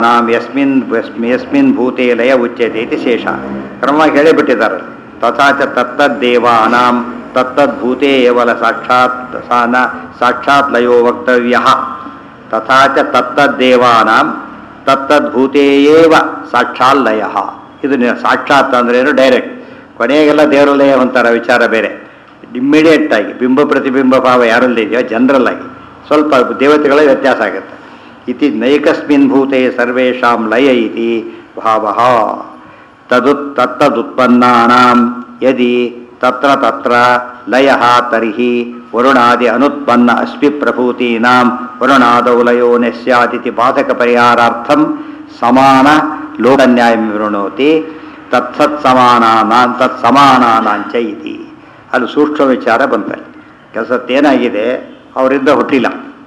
ನಾಂ ಯಸ್ಮಿನ್ ಯಸ್ಮಿ- ಯಸ್ಮಿನ್ ಭೂತೆ ಲಯ ಉಚ್ಯತೆ ಇತಿ ಶೇಷ ಕ್ರಮವಾಗಿ ಹೇಳಿಬಿಟ್ಟಿದ್ದಾರೆ ತಥಾ ಚ ತತ್ತದ್ದೇವಾನಾಂ ತತ್ತದ್ಭೂತೆ ಏವಲ ಸಾಕ್ಷಾತ್ ಸಾನ ಸಾಕ್ಷಾತ್ ಲಯೋ ವಕ್ತವ್ಯ ತಥಾ ಚ ತತ್ತದ್ದೇವಾನಾಂ ತತ್ತದ್ಭೂತೆ ಏವ ಸಾಕ್ಷಾತ್ ಲಯ ಇದು ನಿ- ಸಾಕ್ಷಾತ್ ಅಂದ್ರೆ ಏನು ಡೈರೆಕ್ಟ್ ಕೊನೆಗೆಲ್ಲ ದೇವರ ಲಯ ಅಂತಾರೆ ವಿಚಾರ ಬೇರೆ ಇಮ್ಮಿಡಿಯೇಟ್ ಆಗಿ ಬಿಂಬ ಪ್ರತಿಬಿಂಬ ಭಾವ ಯಾರಲ್ಲಿ ಇದೆಯೋ ಜನರಲ್ ಆಗಿ ಸ್ವಲ್ಪ ದೇವತೆಗಳ ವ್ಯತ್ಯಾಸ ಆಗುತ್ತೆ ಇತಿ ನೈಕಸ್ಮಿನ್ ಭೂತೆ ಸರ್ವೇಷಾಂ ಲಯ ಇತಿ ಭಾವ ತದು ತತ್ತದುತ್ಪನ್ನಾನಾಂ ಯದಿ ತತ್ರ ತತ್ರ ಲಯ ತರ್ಹಿ ವರುಣಾದಿ ಅನುತ್ಪನ್ನ ಅಸ್ಮಿ ಪ್ರಭೂತೀನಾಂ ವರುಣಾದೌ ಲಯೋ ನಸ್ಯಾದಿತಿ ಬಾಧಕ ಪರಿಹಾರಾರ್ಥಂ ಸಮಾನ ಲೋಕನ್ಯಾಯಂ ವಿವೃಣೋತಿ ತತ್ಸತ್ ಸಮಾನಾನಾಂ ತತ್ ಸಮಾನಾನಾಂಚ ಇತಿ ಅಲ್ಲಿ ಸೂಕ್ಷ್ಮ ವಿಚಾರ ಬಂತಲ್ಲಿ ಕೆಲಸತ್ತೇನಾಗಿದೆ ಅವರಿಂದ ಹುಟ್ಟಿಲ್ಲ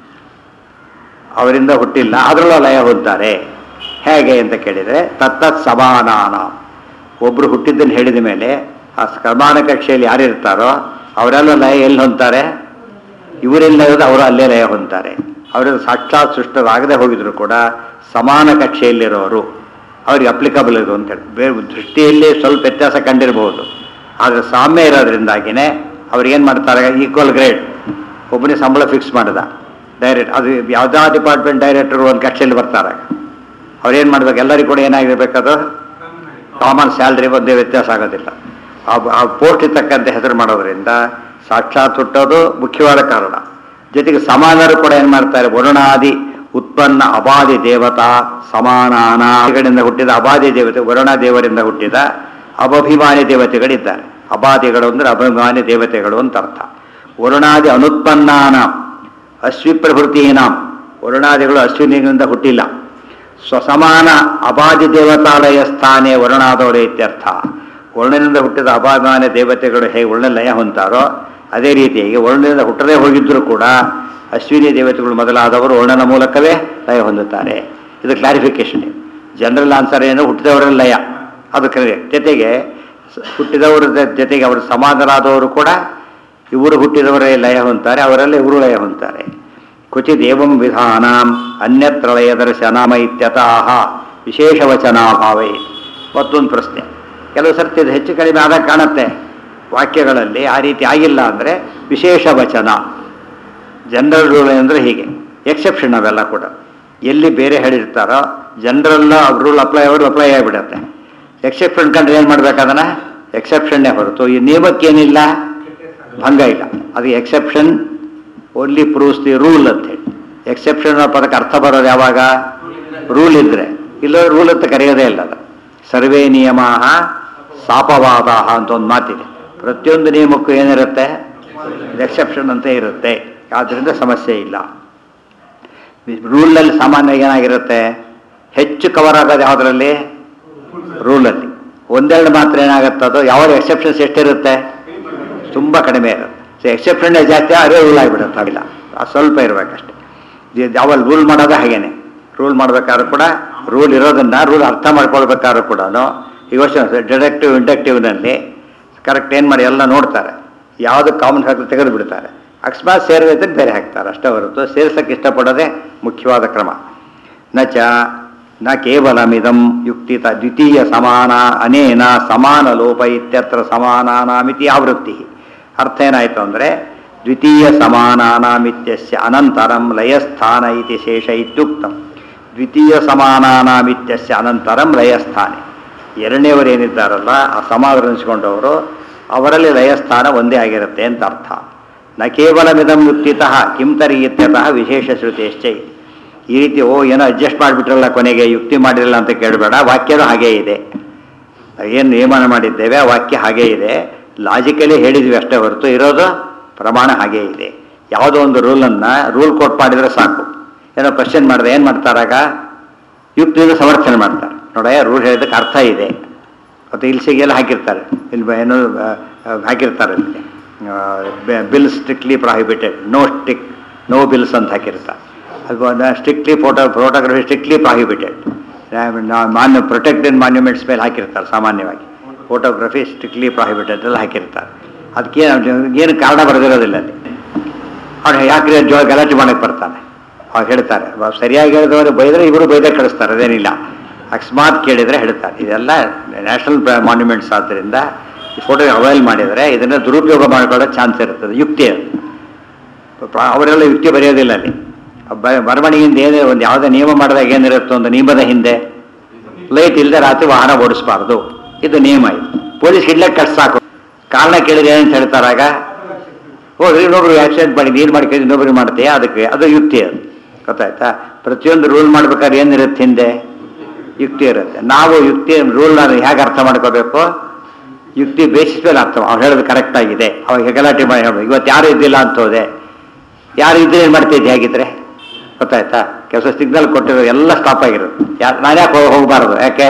ಅವರಿಂದ ಹುಟ್ಟಿಲ್ಲ ಅದರಲ್ಲೂ ಲಯ ಹೊಂತಾರೆ ಹೇಗೆ ಅಂತ ಕೇಳಿದರೆ ತತ್ತತ್ ಸಮಾನಾನ ಒಬ್ಬರು ಹುಟ್ಟಿದ್ದನ್ನು ಹೇಳಿದ ಮೇಲೆ ಆ ಸಮಾನ ಕಕ್ಷೆಯಲ್ಲಿ ಯಾರಿರ್ತಾರೋ ಅವರೆಲ್ಲ ಲಯ ಎಲ್ಲಿ ಹೊಂತಾರೆ ಇವರೆಲ್ಲ ಇರೋದು ಅವರು ಅಲ್ಲೇ ಲಯ ಹೊಂತಾರೆ ಅವರೆಲ್ಲ ಸಾಕ್ಷಾತ್ ಸೃಷ್ಟರಾಗದೆ ಹೋಗಿದ್ರು ಕೂಡ ಸಮಾನ ಕಕ್ಷೆಯಲ್ಲಿರೋರು ಅವ್ರಿಗೆ ಅಪ್ಲಿಕಬಲ್ ಇದು ಅಂತೇಳಿ ಬೇರೆ ದೃಷ್ಟಿಯಲ್ಲಿ ಸ್ವಲ್ಪ ವ್ಯತ್ಯಾಸ ಕಂಡಿರಬಹುದು ಆದರೆ ಸಾಮ್ಯ ಇರೋದ್ರಿಂದಾಗಿನೇ ಅವ್ರು ಏನು ಮಾಡ್ತಾರೆ ಈಕ್ವಲ್ ಗ್ರೇಡ್ ಒಬ್ಬನೇ ಸಂಬಳ ಫಿಕ್ಸ್ ಮಾಡಿದ ಡೈರೆಕ್ಟ್ ಅದು ಯಾವುದಾ ಡಿಪಾರ್ಟ್ಮೆಂಟ್ ಡೈರೆಕ್ಟರ್ ಒಂದು ಕಕ್ಷೆಯಲ್ಲಿ ಬರ್ತಾರೆ ಅವ್ರೇನು ಮಾಡ್ಬೇಕು ಎಲ್ಲರಿಗೂ ಕೂಡ ಏನಾಗಿರ್ಬೇಕದು ಕಾಮನ್ ಸ್ಯಾಲ್ರಿ ಒಂದೇ ವ್ಯತ್ಯಾಸ ಆಗೋದಿಲ್ಲ ಆ ಆ ಪೋಸ್ಟ್ ತಕ್ಕಂತೆ ಹೆಸರು ಮಾಡೋದ್ರಿಂದ ಸಾಕ್ಷಾತ್ ಹುಟ್ಟೋದು ಮುಖ್ಯವಾದ ಕಾರಣ ಜೊತೆಗೆ ಸಮಾನರು ಕೂಡ ಏನು ಮಾಡ್ತಾರೆ ವರುಣಾದಿ ಉತ್ಪನ್ನ ಅಬಾದಿ ದೇವತಾ ಸಮಾನಾನಾಗಳಿಂದ ಹುಟ್ಟಿದ ಅಬಾದಿ ದೇವತೆ ವರುಣ ದೇವರಿಂದ ಹುಟ್ಟಿದ ಅಭಭಿಮಾನಿ ದೇವತೆಗಳಿದ್ದಾರೆ ಅಬಾದಿಗಳು ಅಂದ್ರೆ ಅಭಿಮಾನಿ ದೇವತೆಗಳು ಅಂತ ಅರ್ಥ ವರುಣಾದಿ ಅನುತ್ಪನ್ನಾನ ಅಶ್ವಿಪ್ರಭೃತೀನಾಂ ವರುಣಾದಿಗಳು ಅಶ್ವಿನಿಗಳಿಂದ ಹುಟ್ಟಿಲ್ಲ ಸ್ವಸಮಾನ ಅಬಾದಿ ದೇವತಾಲಯ ಸ್ಥಾನೇ ವರುಣಾದವರೇ ಇತ್ಯರ್ಥ ವರುಣನಿಂದ ಹುಟ್ಟಿದ ಅಭಿಮಾನ ದೇವತೆಗಳು ಹೇಗೆ ವರ್ಣ ಲಯ ಹೊಂತಾರೋ ಅದೇ ರೀತಿಯಾಗಿ ವರುಣನಿಂದ ಹುಟ್ಟದೇ ಹೋಗಿದ್ದರೂ ಕೂಡ ಅಶ್ವಿನಿ ದೇವತೆಗಳು ಮೊದಲಾದವರು ವರ್ಣನ ಮೂಲಕವೇ ಲಯ ಹೊಂದುತ್ತಾರೆ ಇದು ಕ್ಲಾರಿಫಿಕೇಶನ್ ಜನರಲ್ ಆನ್ಸರ್ ಏನು ಹುಟ್ಟಿದವರ ಲಯ ಅದು ಕರೆಕ್ಟ್ ಜೊತೆಗೆ ಸ- ಹುಟ್ಟಿದವರ ಜ- ಜೊತೆಗೆ ಅವರು ಸಮಾನರಾದವರು ಕೂಡ ಇವರು ಹುಟ್ಟಿದವರೇ ಲಯ ಹೊಂತಾರೆ ಅವರೆಲ್ಲ ಇವರು ಲಯ ಹೊಂತಾರೆ ಕ್ವಚಿತ್ ಏವಂ ವಿಧಾನಾಂ ಅನ್ಯತ್ರ ಲಯ ದರ್ಶನಾಮ ಇತ್ಯತಃ ವಿಶೇಷವಚನಾಭಾವೇ ಮತ್ತೊಂದು ಪ್ರಶ್ನೆ ಕೆಲವು ಸರ್ತಿ ಇದು ಹೆಚ್ಚು ಕಡಿಮೆ ಆದಾಗ ಕಾಣುತ್ತೆ ವಾಕ್ಯಗಳಲ್ಲಿ ಆ ರೀತಿ ಆಗಿಲ್ಲ ಅಂದರೆ ವಿಶೇಷ ವಚನ ಜನರಲ್ ರೂಲ್ ಅಂದರೆ ಹೀಗೆ ಎಕ್ಸೆಪ್ಷನ್ ಅವೆಲ್ಲ ಕೂಡ ಎಲ್ಲಿ ಬೇರೆ ಹೇಳಿರ್ತಾರೋ ಜನರಲ್ ರೂಲ್ ಅಪ್ಲೈ ಅವರು ಅಪ್ಲೈ ಆಗಿಬಿಡತ್ತೆ ಎಕ್ಸೆಪ್ಷನ್ ಕಂಡ್ರೆ ಏನು ಮಾಡ್ಬೇಕು ಅದನ್ನು ಎಕ್ಸೆಪ್ಷನ್ನೇ ಹೊರತು ಈ ನಿಯಮಕ್ಕೇನಿಲ್ಲ ಭಂಗ ಇಲ್ಲ ಅದು exception only proves the rule ಅಂತ ಹೇಳಿ ಎಕ್ಸೆಪ್ಷನ್ ಪದಕ್ಕೆ ಅರ್ಥ ಬರೋದು ಯಾವಾಗ ರೂಲ್ ಇದ್ರೆ ಇಲ್ಲ ರೂಲ್ ಅಂತ ಕರೆಯೋದೇ ಇಲ್ಲ ಅದು ಸರ್ವೇ ನಿಯಮ ಸಾಪವಾದ ಅಂತ ಒಂದು ಮಾತಿದೆ ಪ್ರತಿಯೊಂದು ನಿಯಮಕ್ಕೂ ಏನಿರುತ್ತೆ ಎಕ್ಸೆಪ್ಷನ್ ಅಂತ ಇರುತ್ತೆ ಆದ್ದರಿಂದ ಸಮಸ್ಯೆ ಇಲ್ಲ ರೂಲ್ನಲ್ಲಿ ಸಾಮಾನ್ಯ ಏನಾಗಿರುತ್ತೆ ಹೆಚ್ಚು ಕವರ್ ಆಗೋದು ಯಾವುದರಲ್ಲಿ ರೂಲಲ್ಲಿ ಒಂದೆರಡು ಮಾತ್ರ ಏನಾಗುತ್ತೆ ಅದು ಯಾವ ಎಕ್ಸೆಪ್ಷನ್ಸ್ ಎಷ್ಟಿರುತ್ತೆ ತುಂಬ ಕಡಿಮೆ ಇರುತ್ತೆ ಸೊ ಎಕ್ಸೆಪ್ಷನ್ ಜಾಸ್ತಿ ಅದೇ ರೂಲ್ ಆಗಿಬಿಡುತ್ತೆ ಅವಿಲ್ಲ ಅದು ಸ್ವಲ್ಪ ಇರಬೇಕಷ್ಟೆ ಯಾವಲ್ಲಿ ರೂಲ್ ಮಾಡೋದು ಹಾಗೇನೆ ರೂಲ್ ಮಾಡ್ಬೇಕಾದ್ರೂ ಕೂಡ ರೂಲ್ ಇರೋದನ್ನ ರೂಲ್ ಅರ್ಥ ಮಾಡ್ಕೊಳ್ಬೇಕಾದ್ರೂ ಕೂಡ ಯೋಚನೆ ಡಿಡಕ್ಟಿವ್ ಇಂಡಕ್ಟಿವ್ನಲ್ಲಿ ಕರೆಕ್ಟ್ ಏನು ಮಾಡಿ ಎಲ್ಲ ನೋಡ್ತಾರೆ ಯಾವುದು ಕಾಮನ್ ಹಾಕಿ ತೆಗೆದು ಬಿಡ್ತಾರೆ ಅಕಸ್ಮಾತ್ ಸೇರಿದ್ರೆ ಬೇರೆ ಹಾಕ್ತಾರೆ ಅಷ್ಟೇ ಹೊರತು ಸೇರ್ಸಕ್ಕೆ ಇಷ್ಟಪಡೋದೇ ಮುಖ್ಯವಾದ ಕ್ರಮ ನ ಚ ನ ಕೇವಲಮಿದಂ ಯುಕ್ತಿತ ದ್ವಿತೀಯ ಸಮಾನ ಅನೇನ ಸಮಾನ ಲೋಪ ಇತ್ಯತ್ರ ಸಮಾನಾನಾಮಿತಿ ಆವೃತ್ತಿ ಅರ್ಥ ಏನಾಯಿತು ಅಂದರೆ ದ್ವಿತೀಯ ಸಮಾನಾನಾಮಿತ್ಯಸ್ಯ ಅನಂತರಂ ಲಯಸ್ಥಾನ ಇತಿ ಶೇಷ ಇತ್ಯುಕ್ತಂ ದ್ವಿತೀಯ ಸಮಾನಾನಾಮಿತ್ಯಸ್ಯ ಅನಂತರಂ ಲಯಸ್ಥಾನೆ ಎರಡನೇವರು ಏನಿದ್ದಾರಲ್ಲ ಆ ಸಮಾಧಾನಿಸಿಕೊಂಡವರು ಅವರಲ್ಲಿ ಲಯಸ್ಥಾನ ಒಂದೇ ಆಗಿರುತ್ತೆ ಅಂತ ಅರ್ಥ ನ ಕೇವಲಮಿದಂ ಯುಕ್ತಿತಃ ಕಿಂ ತರಿ ಇತ್ಯತಃ ವಿಶೇಷ ಶ್ರುತಿಶ್ಚ ಇತಿ. ಈ ರೀತಿ ಓ ಏನೋ ಅಡ್ಜಸ್ಟ್ ಮಾಡಿಬಿಟ್ರಲ್ಲ ಕೊನೆಗೆ ಯುಕ್ತಿ ಮಾಡಿರಲ್ಲ ಅಂತ ಕೇಳಬೇಡ ವಾಕ್ಯನೂ ಹಾಗೇ ಇದೆ ಏನು ನಿಯಮನ ಮಾಡಿದ್ದೇವೆ ಆ ವಾಕ್ಯ ಹಾಗೇ ಇದೆ ಲಾಜಿಕಲಿ ಹೇಳಿದ್ವಿ ಅಷ್ಟೇ ಹೊರತು ಇರೋದು ಪ್ರಮಾಣ ಹಾಗೇ ಇದೆ ಯಾವುದೋ ಒಂದು ರೂಲನ್ನು ರೂಲ್ ಕೋಟ್ ಮಾಡಿದರೆ ಸಾಕು ಏನೋ ಕ್ವಶನ್ ಮಾಡಿದ್ರೆ ಏನು ಮಾಡ್ತಾರಾಗ ಯುಕ್ತಿಯಿಂದ ಸಮರ್ಥನೆ ಮಾಡ್ತಾರೆ ನೋಡ ರೂಲ್ ಹೇಳಿದ್ದಕ್ಕೆ ಅರ್ಥ ಇದೆ ಮತ್ತು ಇಲ್ಸಿಗೆಲ್ಲ ಹಾಕಿರ್ತಾರೆ ಇಲ್ಲಿ ಬ- ಏನು ಆ, ಆ, ಹಾಕಿರ್ತಾರೆ ಇಲ್ಲಿ bill strictly prohibited no stick no bills ಅಂತ ಹಾಕಿರ್ತಾರೆ ಅದು strictly photo photography strictly prohibited ಮಾನ್ಯ ಪ್ರೊಟೆಕ್ಟೆಡ್ ಮಾನ್ಯುಮೆಂಟ್ಸ್ ಮೇಲೆ ಹಾಕಿರ್ತಾರೆ ಸಾಮಾನ್ಯವಾಗಿ ಫೋಟೋಗ್ರಫಿ ಸ್ಟ್ರಿಕ್ಟ್ಲಿ ಪ್ರಾಹಿಬಿಟೆಡ್ ಎಲ್ಲ ಹಾಕಿರ್ತಾರೆ ಅದಕ್ಕೆ ಏನು ಕಾರಣ ಬರೆದಿರೋದಿಲ್ಲ ಅಲ್ಲಿ ಅವ್ನು ಯಾಕ್ರಿ ಜೋ ಗಲಾಟೆ ಮಾಡಕ್ಕೆ ಬರ್ತಾನೆ ಅವಾಗ ಹೇಳ್ತಾರೆ ಬ- ಸರಿಯಾಗಿ ಹೇಳಿದವರು ಬೈದರೆ ಇವರು ಬೈದೇ ಕಳಿಸ್ತಾರೆ ಅದೇನಿಲ್ಲ ಅಕಸ್ಮಾತ್ ಕೇಳಿದರೆ ಹೇಳ್ತಾರೆ ಇದೆಲ್ಲ ನ್ಯಾಷನಲ್ ಮಾನ್ಯುಮೆಂಟ್ಸ್ ಆದ್ದರಿಂದ ಈ ಫೋಟೋ ಅವೈಲ್ ಮಾಡಿದರೆ ಇದನ್ನು ದುರುಪಯೋಗ ಮಾಡ್ಕೊಳ್ಳೋ ಚಾನ್ಸ್ ಇರ್ತದೆ ಯುಕ್ತಿ ಅದು ಪ್ರ- ಅವರೆಲ್ಲ ಯುಕ್ತಿ ಬರೆಯೋದಿಲ್ಲ ಅಲ್ಲಿ ಬ- ಬರವಣಿಗೆಯಿಂದ ಏನೇ ಒಂದು ಯಾವುದೇ ನಿಯಮ ಮಾಡಿದಾಗ ಏನಿರುತ್ತೋ ಒಂದು ನಿಯಮದ ಹಿಂದೆ ಲೈಟ್ ಇಲ್ಲದೆ ರಾತ್ರಿ ವಾಹನ ಓಡಿಸಬಾರ್ದು ಇದು ನಿಯಮ ಇದು ಪೊಲೀಸ್ ಹಿಡ್ಲಕ್ಕೆ ಕಟ್ ಸಾಕು ಕಾರಣ ಕೇಳಿದ್ರೆ ಏನಂತ ಹೇಳ್ತಾರಾಗ ಹೋಗ್ರಿ ಇನ್ನೊಬ್ರು ಆಕ್ಸಿಡೆಂಟ್ ಮಾಡಿ ನೀನು ಮಾಡಿ ಕೇಳಿ ಇನ್ನೊಬ್ರು ಮಾಡ್ತೀಯ ಅದಕ್ಕೆ ಅದು ಯುಕ್ತಿ ಅದು ಗೊತ್ತಾಯ್ತಾ ಪ್ರತಿಯೊಂದು ರೂಲ್ ಮಾಡ್ಬೇಕಾದ್ರೆ ಏನಿರುತ್ತೆ ಹಿಂದೆ ಯುಕ್ತಿ ಇರುತ್ತೆ ನಾವು ಯುಕ್ತಿ ರೂಲ್ನ ಹೇಗೆ ಅರ್ಥ ಮಾಡ್ಕೋಬೇಕು ಯುಕ್ತಿ ಬೇಸಿಸ್ ಮೇಲೆ ಅರ್ಥ ಅವ್ನು ಹೇಳೋದು ಕರೆಕ್ಟ್ ಆಗಿದೆ ಅವಾಗ ಗಲಾಟೆ ಮಾಡಿ ಹೇಳ್ಬೇಕು ಇವತ್ತು ಯಾರು ಇದ್ದಿಲ್ಲ ಅಂತ ಹೋದೆ ಯಾರು ಇದ್ರೆ ಏನು ಮಾಡ್ತಿದ್ದೆ ಹೇಗಿದ್ರೆ ಗೊತ್ತಾಯ್ತಾ ಕೆಲಸ ಸಿಗ್ನಲ್ ಕೊಟ್ಟಿರೋ ಎಲ್ಲ ಸ್ಟಾಪ್ ಆಗಿರೋದು ಯಾರು ನಾನು ಯಾಕೆ ಹೋಗಬಾರ್ದು ಯಾಕೆ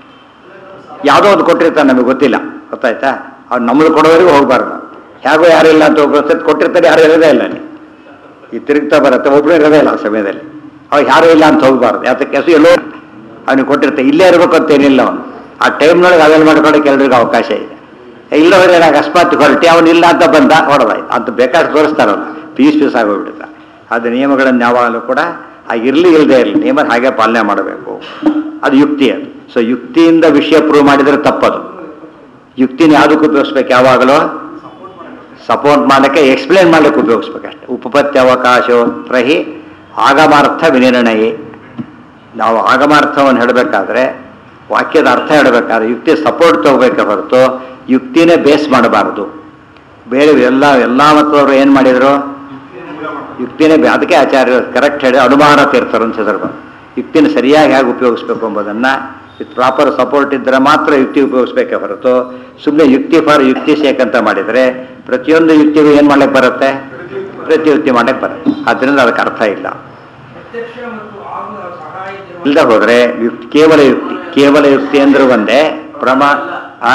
ಯಾವುದೋ ಒಂದು ಕೊಟ್ಟಿರ್ತಾನೆ ನಮಗೆ ಗೊತ್ತಿಲ್ಲ ಗೊತ್ತಾಯ್ತಾ ಅವ್ನು ನಮ್ಮದು ಕೊಡೋವರೆಗೂ ಹೋಗಬಾರ್ದು ಹೇಗೋ ಯಾರು ಇಲ್ಲ ಅಂತ ಒಬ್ಬರು ಸತ್ ಕೊಟ್ಟಿರ್ತಾರೆ ಯಾರು ಇರೋದೇ ಇಲ್ಲ ಅಲ್ಲಿ ಈ ತಿರುಗ್ತಾ ಬರುತ್ತೆ ಒಬ್ಬರು ಇರೋದೇ ಇಲ್ಲ ಆ ಸಮಯದಲ್ಲಿ ಅವಾಗ ಯಾರು ಇಲ್ಲ ಅಂತ ಹೋಗಬಾರ್ದು ಯಾತಕ್ಕೆ ಹೆಸರು ಎಲ್ಲೋ ಅವನಿಗೆ ಕೊಟ್ಟಿರ್ತಾರೆ ಇಲ್ಲೇ ಇರಬೇಕು ಅಂತ ಏನಿಲ್ಲ ಅವನು ಆ ಟೈಮ್ನೊಳಗೆ ಅವೆಲ್ಲ ಮಾಡ್ಕೊಳ್ಳೋಕೆ ಎಲ್ರಿಗೂ ಅವಕಾಶ ಇದೆ ಇಲ್ಲ ಹೋದ್ರೆ ಏನಾಗ ಅಕಸ್ಮಾತ್ ಹೊರಟಿ ಅವನು ಇಲ್ಲ ಅಂತ ಬಂದ ಹೊಡೆದಾಯ್ತು ಅಂತ ಬೇಕಾದ್ರೆ ತೋರಿಸ್ತಾರೆ ಅವನು ಪೀಸ್ ಪೀಸ್ ಆಗೋಗ್ಬಿಡುತ್ತೆ ಅದು ನಿಯಮಗಳನ್ನು ಯಾವಾಗಲೂ ಕೂಡ ಆ ಇರಲಿ ಇಲ್ಲದೆ ಇರಲಿ ನಿಯಮ ಹಾಗೆ ಪಾಲನೆ ಮಾಡಬೇಕು ಅದು ಯುಕ್ತಿ ಅದು ಸೊ ಯುಕ್ತಿಯಿಂದ ವಿಷಯ ಪ್ರೂವ್ ಮಾಡಿದರೆ ತಪ್ಪದು ಯುಕ್ತಿನ ಯಾವುದಕ್ಕೆ ಉಪಯೋಗಿಸ್ಬೇಕು ಯಾವಾಗಲೂ ಸಪೋರ್ಟ್ ಮಾಡಲಿಕ್ಕೆ ಎಕ್ಸ್ಪ್ಲೇನ್ ಮಾಡಲಿಕ್ಕೆ ಉಪಯೋಗಿಸ್ಬೇಕಷ್ಟೆ ಉಪಪತ್ತಿ ಅವಕಾಶ ರಹಿ ಆಗಮಾರ್ಥ ವಿನಿರ್ಣಯ ನಾವು ಆಗಮಾರ್ಥವನ್ನು ಹೇಳಬೇಕಾದ್ರೆ ವಾಕ್ಯದ ಅರ್ಥ ಹೇಳಬೇಕಾದ್ರೆ ಯುಕ್ತಿ ಸಪೋರ್ಟ್ ತಗೋಬೇಕೆ ಹೊರತು ಯುಕ್ತಿನೇ ಬೇಸ್ ಮಾಡಬಾರದು ಬೇರೆ ಎಲ್ಲ ಎಲ್ಲ ಮತದವರು ಏನು ಮಾಡಿದರು ಯುಕ್ತಿನೇ ಬೇ- ಅದಕ್ಕೆ ಆಚಾರ್ಯರು ಕರೆಕ್ಟ್ ಹೇಳಿ ಅನುಮಾನ ತೀರ್ಥರು ಅಂತ ಹೆಸರು ಬಂತು. ಯುಕ್ತಿನ ಸರಿಯಾಗಿ ಹೇಗೆ ಉಪಯೋಗಿಸ್ಬೇಕು ಎಂಬುದನ್ನು ವಿತ್ ಪ್ರಾಪರ್ ಸಪೋರ್ಟ್ ಇದ್ದರೆ ಮಾತ್ರ ಯುಕ್ತಿ ಉಪಯೋಗಿಸ್ಬೇಕೇ ಹೊರತು ಸುಮ್ಮನೆ ಯುಕ್ತಿ ಫಾರ್ ಯುಕ್ತಿ ಸೇಕ್ ಅಂತ ಮಾಡಿದರೆ ಪ್ರತಿಯೊಂದು ಯುಕ್ತಿಗೂ ಏನು ಮಾಡ್ಲಿಕ್ಕೆ ಬರುತ್ತೆ ಪ್ರತಿ ಯುಕ್ತಿ ಮಾಡಕ್ಕೆ ಬರುತ್ತೆ ಆದ್ದರಿಂದ ಅದಕ್ಕೆ ಅರ್ಥ ಇಲ್ಲ ಪ್ರತ್ಯಕ್ಷ ಮತ್ತು ಆಗುವ ಸಹಾಯದಿಂದ ಇಲ್ಲದೆ ಹೋದರೆ ಯುಕ್ತಿ ಕೇವಲ ಯುಕ್ತಿ ಕೇವಲ ಯುಕ್ತಿ ಅಂದ್ರೆ ಒಂದೇ ಪ್ರಮಾ ಆ?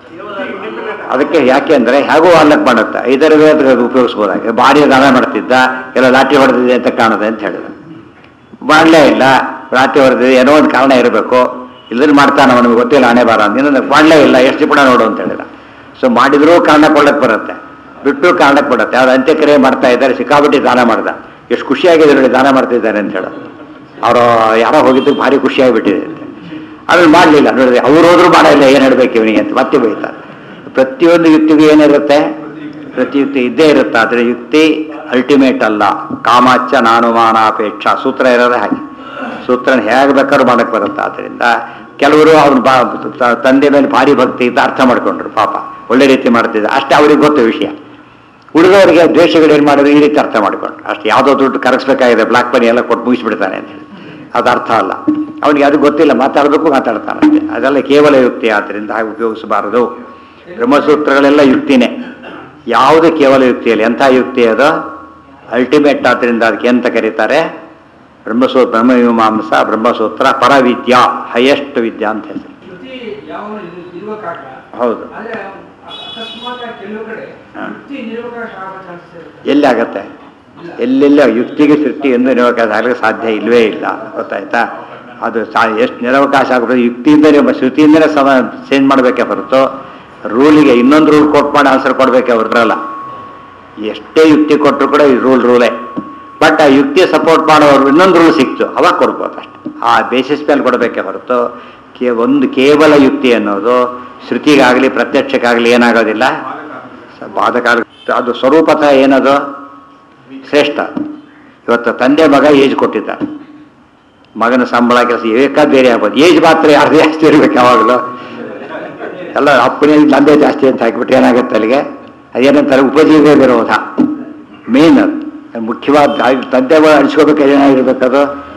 ಅದಕ್ಕೆ ಯಾಕೆ ಅಂದರೆ ಹೇಗೂ ಅಲ್ಲಕ್ಕೆ ಮಾಡುತ್ತೆ ಐದರ ವೇದ ಉಪಯೋಗಿಸ್ಬೋದಾಗಿ ಭಾರಿ ದಾನ ಮಾಡ್ತಿದ್ದ ಎಲ್ಲ ಲಾಠಿ ಹೊಡೆದಿದೆ ಅಂತ ಕಾಣುತ್ತೆ ಅಂತ ಹೇಳಿದ ಮಾಡಲೇ ಇಲ್ಲ ಲಾಠಿ ಹೊಡೆದಿದೆ ಏನೋ ಒಂದು ಕಾರಣ ಇರಬೇಕು ಇಲ್ಲದ್ರೆ ಮಾಡ್ತಾನೆ ಅವನಿಗೆ ಗೊತ್ತಿಲ್ಲ ಹಣೆ ಬಾರ ಅಂತ ಮಾಡಲೇ ಇಲ್ಲ ಎಷ್ಟು ಕೂಡ ನೋಡು ಅಂತ ಹೇಳಿದ ಸೊ ಮಾಡಿದ್ರೂ ಕಾರಣ ಕೊಡಕ್ಕೆ ಬರುತ್ತೆ ಬಿಟ್ಟು ಕಾರಣಕ್ಕೆ ಬರುತ್ತೆ ಅವ್ರು ಅಂತ್ಯಕ್ರಿಯೆ ಮಾಡ್ತಾ ಇದ್ದಾರೆ ಸಿಕ್ಕಾಬಿಟ್ಟು ದಾನ ಮಾಡ್ದ ಎಷ್ಟು ಖುಷಿಯಾಗಿದೆ ನೋಡಿ ದಾನ ಮಾಡ್ತಿದ್ದಾರೆ ಅಂತ ಹೇಳೋದು ಅವರು ಯಾರೋ ಹೋಗಿದ್ದು ಭಾರಿ ಖುಷಿಯಾಗಿಬಿಟ್ಟಿದೆ ಅಂತ ಆಮೇಲೆ ಮಾಡಲಿಲ್ಲ ನೋಡಿದ್ರೆ ಅವ್ರು ಹೋದ್ರು ಮಾಡಲ್ಲ ಏನು ಹೇಳ್ಬೇಕು ಇವನಿಗೆ ಅಂತ ಮತ್ತೆ ಬೈತಾರೆ ಪ್ರತಿಯೊಂದು ಯುಕ್ತಿಗೂ ಏನಿರುತ್ತೆ ಪ್ರತಿ ಯುಕ್ತಿ ಇದ್ದೇ ಇರುತ್ತೆ ಆದರೆ ಯುಕ್ತಿ ಅಲ್ಟಿಮೇಟ್ ಅಲ್ಲ ಕಾಮಾಚ ನಾನುಮಾನಾಪೇಕ್ಷ ಸೂತ್ರ ಇರೋದೇ ಹಾಗೆ ಸೂತ್ರನ ಹೇಗೆ ಬೇಕಾದ್ರೂ ಮಾಡಕ್ಕೆ ಬರುತ್ತೆ ಆದ್ದರಿಂದ ಕೆಲವರು ಅವ್ನ ಬಾ ತ- ತಂದೆ ಮೇಲೆ ಭಾರಿ ಭಕ್ತಿ ಇದ್ದ ಅರ್ಥ ಮಾಡ್ಕೊಂಡ್ರು ಪಾಪ ಒಳ್ಳೆ ರೀತಿ ಮಾಡ್ತಿದ್ದ ಅಷ್ಟೇ ಅವ್ರಿಗೆ ಗೊತ್ತು ವಿಷಯ ಉಳಿದವರಿಗೆ ದ್ವೇಷಗಳು ಏನು ಮಾಡಿದ್ರು ಈ ರೀತಿ ಅರ್ಥ ಮಾಡ್ಕೊಂಡ್ರು ಅಷ್ಟು ಯಾವುದೋ ದುಡ್ಡು ಕರಗಿಸ್ಬೇಕಾಗಿದೆ ಬ್ಲಾಕ್ ಮನಿ ಎಲ್ಲ ಕೊಟ್ಟು ಮುಗಿಸ್ಬಿಡ್ತಾನೆ ಅಂತ ಹೇಳಿ ಅದು ಅರ್ಥ ಅಲ್ಲ ಅವನಿಗೆ ಅದು ಗೊತ್ತಿಲ್ಲ ಮಾತಾಡಬೇಕು ಮಾತಾಡ್ತಾನಂತೆ ಅದೆಲ್ಲ ಕೇವಲ ಯುಕ್ತಿ ಆದ್ದರಿಂದ ಹಾಗೆ ಉಪಯೋಗಿಸಬಾರದು ಬ್ರಹ್ಮಸೂತ್ರಗಳೆಲ್ಲ ಯುಕ್ತಿನೇ ಯಾವುದು ಕೇವಲ ಯುಕ್ತಿಯಲ್ಲಿ ಎಂಥ ಯುಕ್ತಿ ಅದು ಅಲ್ಟಿಮೇಟ್ ಆದ್ದರಿಂದ ಅದಕ್ಕೆ ಎಂತ ಕರೀತಾರೆ ಬ್ರಹ್ಮಸೂತ್ರ ಬ್ರಹ್ಮಮೀಮಾಂಸ ಬ್ರಹ್ಮಸೂತ್ರ ಪರವಿದ್ಯಾ ಹೈಯೆಸ್ಟ್ ವಿದ್ಯಾ ಅಂತ ಹೆಸರು ಶ್ರುತಿ ಯಾವ ಇರುವ ಕಾರಣ ಹೌದು ಆದ್ರೆ ಅಕಸ್ಮಾತ್ ಆಗಿ ಕೆಲವು ಕಡೆ ಹಾ. ಯುಕ್ತಿ ನಿರವಕಾಶ ಆಗೋ ಚಾನ್ಸಸ್ ಇರುತ್ತೆ ಎಲ್ಲಿ ಆಗತ್ತೆ ಎಲ್ಲೆಲ್ಲ ಯುಕ್ತಿಗೆ ಸೃಷ್ಟಿ ಎಂದು ನಿರವಕಾಶ ಆಗಲಿಕ್ಕೆ ಸಾಧ್ಯ ಇಲ್ಲವೇ ಇಲ್ಲ ಗೊತ್ತಾಯ್ತಾ ಅದು ಸಾ ಎಷ್ಟು ನಿರವಕಾಶ ಆಗ್ಬೋದು ಯುಕ್ತಿಯಿಂದಲೇ ಮ- ಶ್ರುತಿಯಿಂದಲೇ ಸಮ ಚೇಂಜ್ ಮಾಡಬೇಕೇ ಹೊರತು ರೂಲಿಗೆ ಇನ್ನೊಂದು ರೂಲ್ ಕೋಟ್ ಮಾಡಿ ಆನ್ಸರ್ ಕೊಡಬೇಕೇ ಹೊರಟ್ರಲ್ಲ ಎಷ್ಟೇ ಯುಕ್ತಿ ಕೊಟ್ಟರು ಕೂಡ ಈ ರೂಲ್ ರೂಲೇ ಬಟ್ ಆ ಯುಕ್ತಿ ಸಪೋರ್ಟ್ ಮಾಡೋರು ಇನ್ನೊಂದು ರೂಲ್ ಸಿಕ್ತು ಅವಾಗ ಕೊಡ್ಬೋದು ಅಷ್ಟೆ ಆ ಬೇಸಿಸ್ ಮೇಲೆ ಕೊಡಬೇಕೇ ಹೊರತು ಕೇ ಒಂದು ಕೇವಲ ಯುಕ್ತಿ ಅನ್ನೋದು ಶ್ರುತಿಗಾಗಲಿ ಪ್ರತ್ಯಕ್ಷಕ್ಕಾಗಲಿ ಏನಾಗೋದಿಲ್ಲ ಸ- ಬಾಧಕ ಅದು ಸ್ವರೂಪತಃ ಏನದು ಶ್ರೇಷ್ಠ ಇವತ್ತು ತಂದೆ ಮಗ ಏಜ್ ಕೊಟ್ಟಿದ್ದಾರೆ ಮಗನ ಸಂಬಳ ಕೆಲಸ ಬೇಕಾದ ಬೇರೆ ಆಗ್ಬೋದು ಏಜ್ ಮಾತ್ರ ಯಾರು ಜಾಸ್ತಿ ಇರ್ಬೇಕು ಯಾವಾಗಲೂ ಎಲ್ಲ ಅಪ್ಪನೇ ನಂದೇ ಜಾಸ್ತಿ ಅಂತ ಹಾಕಿಬಿಟ್ಟು ಏನಾಗುತ್ತೆ ಅಲ್ಲಿಗೆ ಅದೇನಂತಾರೆ ಉಪಜೀವಕ ವಿರೋಧ ಮೇನ್ ಅದು ಮುಖ್ಯವಾದ ಆ- ತಂದೆ ಮಗ ಅನಿಸ್ಕೋಬೇಕು ಏನಾಗಿರ್ಬೇಕದು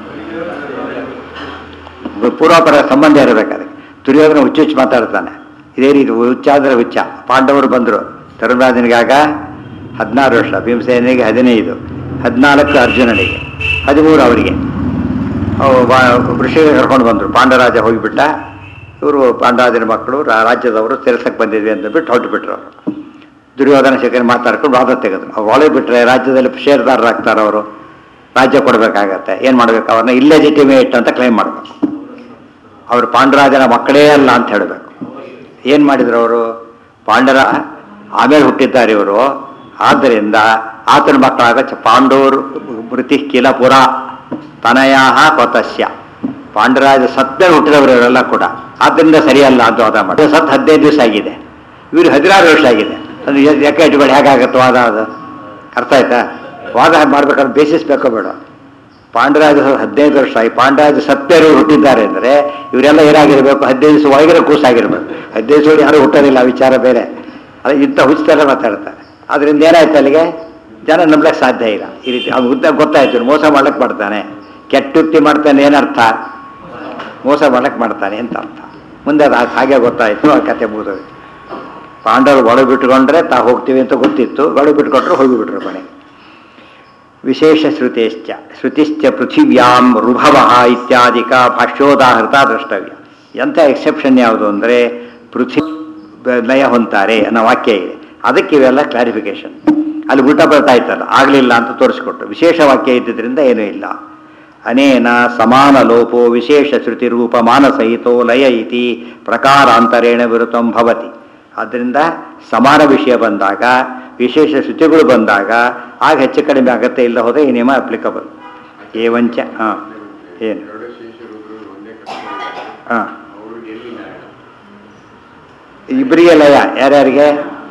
ಪೂರ್ವಾಪರ ಸಂಬಂಧ ಇರಬೇಕು ಅದಕ್ಕೆ ದುರ್ಯೋಧನ ಹುಚ್ಚು ಹುಚ್ಚು ಮಾತಾಡ್ತಾನೆ ಇದೇ ರೀತಿ ಹುಚ್ಚ ಆದರೆ ಹುಚ್ಚ ಪಾಂಡವರು ಬಂದರು ಧರ್ಮರಾಜನಿಗಾಗ ಹದಿನಾರು ವರ್ಷ ಭೀಮಸೇನಿಗೆ ಹದಿನೈದು ಹದಿನಾಲ್ಕು ಅರ್ಜುನನಿಗೆ ಹದಿಮೂರು ಅವರಿಗೆ ಅವು ಬಾ- ಋಷಿಗೆ ಕರ್ಕೊಂಡು ಬಂದರು ಪಾಂಡರಾಜ ಹೋಗಿಬಿಟ್ಟ ಇವರು ಪಾಂಡರಾಜನ ಮಕ್ಕಳು ರಾ- ರಾಜ್ಯದವರು ಸೇರ್ಸಕ್ಕೆ ಬಂದಿದ್ವಿ ಅಂತ ಬಿಟ್ಟು ಹೊರಟು ಬಿಟ್ರು ಅವರು ದುರ್ಯೋಧನ ಶೇಖರ್ ಮಾತಾಡ್ಕೊಂಡು ವಾದ ತೆಗೆದ್ರು ಅವ್ರು ಒಳಗೆ ಬಿಟ್ಟರೆ ರಾಜ್ಯದಲ್ಲಿ ಷೇರ್ದಾರರಾಗ್ತಾರೆ ಅವರು ರಾಜ್ಯ ಕೊಡಬೇಕಾಗತ್ತೆ ಏನು ಮಾಡ್ಬೇಕು ಅವ್ರನ್ನ ಇಲ್ಲೆಜಿಟಿಮೇಟ್ ಅಂತ ಕ್ಲೈಮ್ ಮಾಡಬೇಕು ಅವರು ಪಾಂಡರಾಜನ ಮಕ್ಕಳೇ ಅಲ್ಲ ಅಂತ ಹೇಳಬೇಕು ಏನು ಮಾಡಿದ್ರು ಅವರು ಪಾಂಡರ ಆಮೇಲೆ ಹುಟ್ಟಿದ್ದಾರೆ ಇವರು ಆದ್ದರಿಂದ ಆತನ ಮಕ್ಕಳಾಗ ಚ- ಪಾಂಡವರು ಮೃತಿ ಕಿಲ ಪುರ ತನಯ ಕೊತಸ್ಯ ಪಾಂಡರಾಜ ಸತ್ತೇ ಹುಟ್ಟಿದವರು ಇವರೆಲ್ಲ ಕೂಡ ಆದ್ದರಿಂದ ಸರಿಯಲ್ಲ ಅಂತ ವಾದ ಮಾಡಿ ಸತ್ತು ಹದಿನೈದು ದಿವಸ ಆಗಿದೆ ಇವ್ರು ಹದಿನಾರು ವರ್ಷ ಆಗಿದೆ ಅದು ಎ- ಯಾಕೆ ಇಟ್ಕೊಳ್ಳಿ ಹೇಗಾಗತ್ತೆ ವಾದ ಅದು ಅರ್ಥ ಆಯ್ತಾ ವಾದ ಮಾಡ್ಬೇಕಾದ್ರೆ ಬೇಸಿಸ್ ಬೇಕೋ ಬೇಡ ಪಾಂಡರಾಜ ಸತ್ತು ಹದಿನೈದು ವರ್ಷ ಆಗಿ ಪಾಂಡರಾಜ ಸತ್ಯರು ಹುಟ್ಟಿದ್ದಾರೆ ಅಂದರೆ ಇವರೆಲ್ಲ ಏನಾಗಿರ್ಬೇಕು ಹದಿನೈದು ದಿವಸ ಒಳಗಿರೋ ಕೂಸಾಗಿರ್ಬೇಕು ಹದಿನೈದು ದಿವಸ ಯಾರು ಹುಟ್ಟೋದಿಲ್ಲ ಆ ವಿಚಾರ ಬೇರೆ ಅದು ಇಂಥ ಹುಚ್ಚೆಲ್ಲ ಮಾತಾಡ್ತಾರೆ ಅದರಿಂದ ಏನಾಯ್ತು ಅಲ್ಲಿಗೆ ಜನ ನಂಬಲಿಕ್ಕೆ ಸಾಧ್ಯ ಇಲ್ಲ ಈ ರೀತಿ ಅವ್ನು ಉದ್ದ ಗೊತ್ತಾಯ್ತು ಇವ್ನು ಮೋಸ ಮಾಡ್ಲಿಕ್ಕೆ ಮಾಡ್ತಾನೆ ಕೆಟ್ಟುತ್ತಿ ಮಾಡ್ತಾನೆ ಏನರ್ಥ ಮೋಸ ಮಾಡ್ಲಿಕ್ಕೆ ಮಾಡ್ತಾನೆ ಅಂತ ಅರ್ಥ ಮುಂದೆ ಅದು ಹಾಗೆ ಗೊತ್ತಾಯ್ತು ಆ ಕತೆ ಮುಗಿದೋಯ್ತು ಪಾಂಡವರು ಒಳಗೆ ಬಿಟ್ಕೊಂಡ್ರೆ ತಾ ಹೋಗ್ತೀವಿ ಅಂತ ಗೊತ್ತಿತ್ತು ಒಳಗೆ ಬಿಟ್ಕೊಂಡ್ರೆ ಹೋಗಿಬಿಟ್ರು ಮನೆಗೆ ವಿಶೇಷ ಶ್ರುತೇಶ್ಚ ಶ್ರುತಿಶ್ಚ ಪೃಥಿವ್ಯಾಂ ರುಭವ ಇತ್ಯಾದಿಕ ಭಾಷ್ಯೋದಾಹೃತ ದ್ರಷ್ಟವ್ಯ ಎಂಥ ಎಕ್ಸೆಪ್ಷನ್ ಯಾವುದು ಅಂದರೆ ಪೃಥ್ವಿ ಬ- ಲಯ ಹೊಂತಾರೆ ಅನ್ನೋ ವಾಕ್ಯ ಇದೆ ಅದಕ್ಕೆ ಇವೆಲ್ಲ ಕ್ಲಾರಿಫಿಕೇಶನ್ ಅಲ್ಲಿ ಉಲ್ಟಾ ಬರ್ತಾ ಇತ್ತಲ್ಲ ಆಗಲಿಲ್ಲ ಅಂತ ತೋರಿಸ್ಕೊಟ್ಟು ವಿಶೇಷ ವಾಕ್ಯ ಇದ್ದಿದ್ದರಿಂದ ಏನೂ ಇಲ್ಲ ಅನೇನ ಸಮಾನ ಲೋಪೋ ವಿಶೇಷ ಶ್ರುತಿ ರೂಪ ಮಾನಸಹಿತೋ ಲಯ ಇತಿ ಪ್ರಕಾರಾಂತರೇಣ ವಿರುತಂ ಭವತಿ ಆದ್ದರಿಂದ ಸಮಾನ ವಿಷಯ ಬಂದಾಗ ವಿಶೇಷ ಶ್ರುತಿಗಳು ಬಂದಾಗ ಆಗ ಹೆಚ್ಚು ಕಡಿಮೆ ಆಗತ್ತೆ ಇಲ್ಲ ಹೋದರೆ ಈ ನಿಯಮ ಅಪ್ಲಿಕಬಲ್ ಏವಂಚ ಹಾಂ ಏನು ಎರಡು ಶಿಷ್ಯರುದ್ರು ಒಂದೇ ಕಷ್ಟ ಹಾಂ ಅವರು ಎಲ್ಲಿಲ್ಲ ಇಬ್ಬರಿಗೆ ಲಯ ಯಾರ್ಯಾರಿಗೆ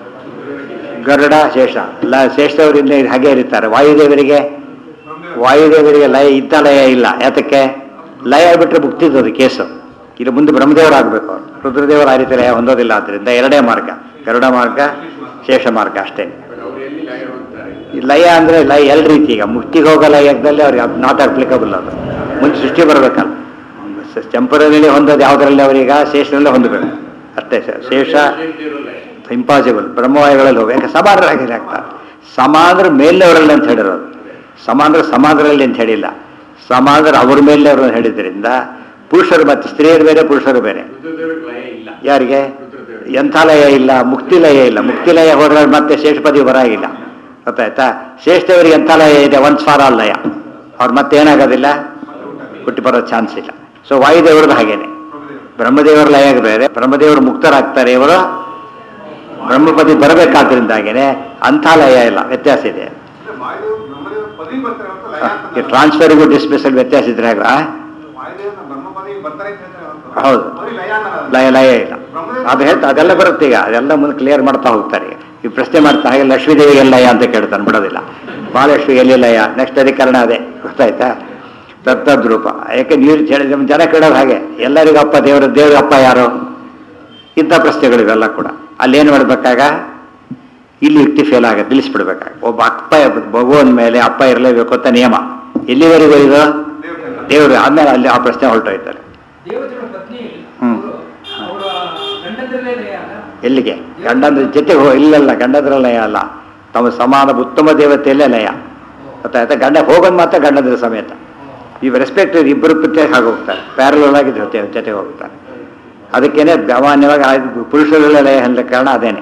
ಗರುಡ ಶೇಷ ಲ ಶೇಷದವರಿಂದ ಹಾಗೆ ಇರ್ತಾರೆ ವಾಯುದೇವರಿಗೆ ವಾಯುದೇವರಿಗೆ ಲಯ ಇದ್ದ ಲಯ ಇಲ್ಲ ಯಾತಕ್ಕೆ ಲಯ ಬಿಟ್ಟರೆ ಮುಕ್ತಿದ್ದು ಅದು ಕೇಸು ಇಲ್ಲಿ ಮುಂದೆ ಬ್ರಹ್ಮದೇವರಾಗಬೇಕು ಅವರು ರುದ್ರದೇವರ ಆ ರೀತಿ ಲಯ ಹೊಂದೋದಿಲ್ಲ ಆದ್ದರಿಂದ ಎರಡೇ ಮಾರ್ಗ ಗರುಡ ಮಾರ್ಗ ಶೇಷ ಮಾರ್ಗ ಅಷ್ಟೇ ಬಟ್ ಅವರು ಎಲ್ಲಿ ಲಯ ಹೋಗ್ತಾರೆ ಈ ಲಯ ಅಂದರೆ ಲಯ ಎರಡು ರೀತಿ ಈಗ ಮುಕ್ತಿಗೆ ಹೋಗೋ ಲಯದಲ್ಲಿ ಅವ್ರಿಗೆ ನಾಟ್ ಅಪ್ಲಿಕಬಲ್ ಅದು ಮುಂದೆ ಸೃಷ್ಟಿ ಬರಬೇಕಲ್ಲ ಟೆಂಪರರಿಲಿ ಹೊಂದೋದು ಯಾವುದರಲ್ಲಿ ಅವರೀಗ ಶೇಷದಲ್ಲೇ ಹೊಂದಬೇಕು ಅಷ್ಟೇ ಸರ್ ಶೇಷ ಶಿಷ್ಯರು ಲಯ ಇಂಪಾಸಿಬಲ್ ಬ್ರಹ್ಮವಾಯುಗಳಲ್ಲಿ ಹೋಗಿ ಯಾಕೆ ಸಮಾನರಾಗಿ ಆಗ್ತಾರೆ ಸಮಾನರ ಮೇಲೆಯವರಲ್ಲಿ ಅಂತ ಹೇಳಿರೋದು ಸಮಾನರ ಸಮಾನರಲ್ಲಿ ಅಂತ ಹೇಳಿಲ್ಲ ಸಮಾನರ ಅವ್ರ ಮೇಲೆ ಅವರು ಹೇಳಿದ್ರಿಂದ ಪುರುಷರು ಮತ್ತು ಸ್ತ್ರೀಯರು ಬೇರೆ ಪುರುಷರು ಬೇರೆ ರುದ್ರದೇವರಿಗೆ ಲಯ ಇಲ್ಲ ಯಾರಿಗೆ ರುದ್ರದೇವರಿಗೆ ಎಂಥ ಲಯ ಇಲ್ಲ ಮುಕ್ತಿ ಲಯ ಇಲ್ಲ ಮುಕ್ತಿ ಲಯ ಹೋದ್ರೆ ಮತ್ತೆ ಶೇಷ ಪದವಿ ಬರಾಗಿಲ್ಲ ಗೊತ್ತಾಯ್ತಾ ಶ್ರೇಷ್ಠವರಿಗೆ ಎಂಥ ಲಯ ಇದೆ ಒನ್ಸ್ ಫಾರ್ ಆಲ್ ಲಯ ಅವ್ರು ಮತ್ತೆ ಏನಾಗೋದಿಲ್ಲ ಹುಟ್ಟಿ ಬರೋ ಚಾನ್ಸ್ ಇಲ್ಲ ಸೊ ವಾಯುದೇವ್ರದ್ದು ಹಾಗೇನೆ ಬ್ರಹ್ಮದೇವರ ಲಯ ಬೇರೆ ಬ್ರಹ್ಮದೇವರು ಮುಕ್ತರಾಗ್ತಾರೆ ಇವರು ಬ್ರಹ್ಮಪದಿ ಬರಬೇಕಾದ್ರಿಂದ ಹಾಗೇನೆ ಅಂಥ ಲಯ ಇಲ್ಲ ವ್ಯತ್ಯಾಸ ಇದೆ ವಾಯುದೇವ್ ಬ್ರಹ್ಮದೇವ್ರ ಪದವಿ ಬರ್ತಾರೆ ಅಂತ ಲಯ ಅಂತ ಈ ಟ್ರಾನ್ಸ್ಫರಿಗೂ ಡಿಸ್ಮಿಸಲ್ ವ್ಯತ್ಯಾಸ ಇದ್ರೆ ಹೇಗ ವಾಯುದೇವ್ರ ಬ್ರಹ್ಮ ಪದವಿ ಬರ್ತಾರೆ ಅಂತ ಹೇಳ್ತಾರೆ ಅಂತ. ಹೌದು. ಬರೀ ಲಯ ಅನ್ನೋದು. ಲಯ ಲಯ ಇಲ್ಲ ಅದು ಹೇಳ್ತಾ ಅದೆಲ್ಲ ಬರುತ್ತೆ ಈಗ ಅದೆಲ್ಲ ಮುಂದೆ ಕ್ಲಿಯರ್ ಮಾಡ್ತಾ ಹೋಗ್ತಾರೆ ಈಗ. ಈ ಪ್ರಶ್ನೆ ಮಾಡ್ತಾ ಹಾಗೆ ಲಕ್ಷ್ಮೀದೇವಿಗೆ ಲಯ ಅಂತ ಕೇಳ್ತಾನೆ ಬಿಡೋದಿಲ್ಲ ಮಹಾಲಕ್ಷ್ಮಿಗೆ ಎಲ್ಲಿ ಲಯ ನೆಕ್ಸ್ಟ್ ಅಧಿಕರಣ ಅದೇ ಗೊತ್ತಾಯ್ತಾ ತತ್ತದ್ರೂಪ ಯಾಕೆ ನೀರು ಜನ ಜನ ಕೇಳೋದು ಹಾಗೆ ಎಲ್ಲರಿಗೂ ಅಪ್ಪ ದೇವರ ದೇವ್ರ ಅಪ್ಪ ಯಾರು ಇಂಥ ಪ್ರಶ್ನೆಗಳು ಇವೆಲ್ಲ ಕೂಡ ಅಲ್ಲೇನು ಮಾಡ್ಬೇಕಾಗ ಇಲ್ಲಿ ಯುಕ್ತಿ ಫೇಲ್ ಆಗುತ್ತೆ ನಿಲ್ಲಿಸ್ಬಿಡ್ಬೇಕಾಗ ಒಬ್ಬ ಅಪ್ಪ ಭಗವನ್ ಮೇಲೆ ಅಪ್ಪ ಇರಲೇಬೇಕು ಅಂತ ನಿಯಮ ಎಲ್ಲಿವರೆಗೂ ಇದು ದೇವರು ಆದ್ಮೇಲೆ ಅಲ್ಲಿ ಆ ಪ್ರಶ್ನೆ ಹೊರಟೋಯ್ತಾರೆ ದೇವತೆಗಳ ಪತ್ನಿ ಹ್ಮ್. ಅವರ ಗಂಡಂದ್ರಲ್ಲೇ ಲಯ ಅಲ್ಲ ಎಲ್ಲಿಗೆ ಗಂಡಂದ್ರ ಜೊತೆಗೆ ಹೋ ಇಲ್ಲಲ್ಲ ಗಂಡಂದ್ರ ಲಯ ಅಲ್ಲ ತಮ್ಮ ಸಮಾನ ಉತ್ತಮ ದೇವತೆಯಲ್ಲೇ ಲಯ ಗೊತ್ತಾಯ್ತಾ ಗಂಡ ಹೋಗೋದು ಮಾತ್ರ ಗಂಡಂದ್ರ ಸಮೇತ ಇವ್ ರೆಸ್ಪೆಕ್ಟ್ ಇಬ್ಬರು ಪ್ರತ್ಯೇಕ ಆಗಿ ಹೋಗ್ತಾರೆ ಪ್ಯಾರಲಲ್ ಆಗಿ ಜೊತೆ ಜೊತೆಗೆ ಹೋಗ್ತಾರೆ ಅದಕ್ಕೇನೆ ಸಾಮಾನ್ಯವಾಗಿ ಆ ಪುರುಷರಲ್ಲೇ ಲಯ ಅಂದ ಕಾರಣ ಅದೇನೆ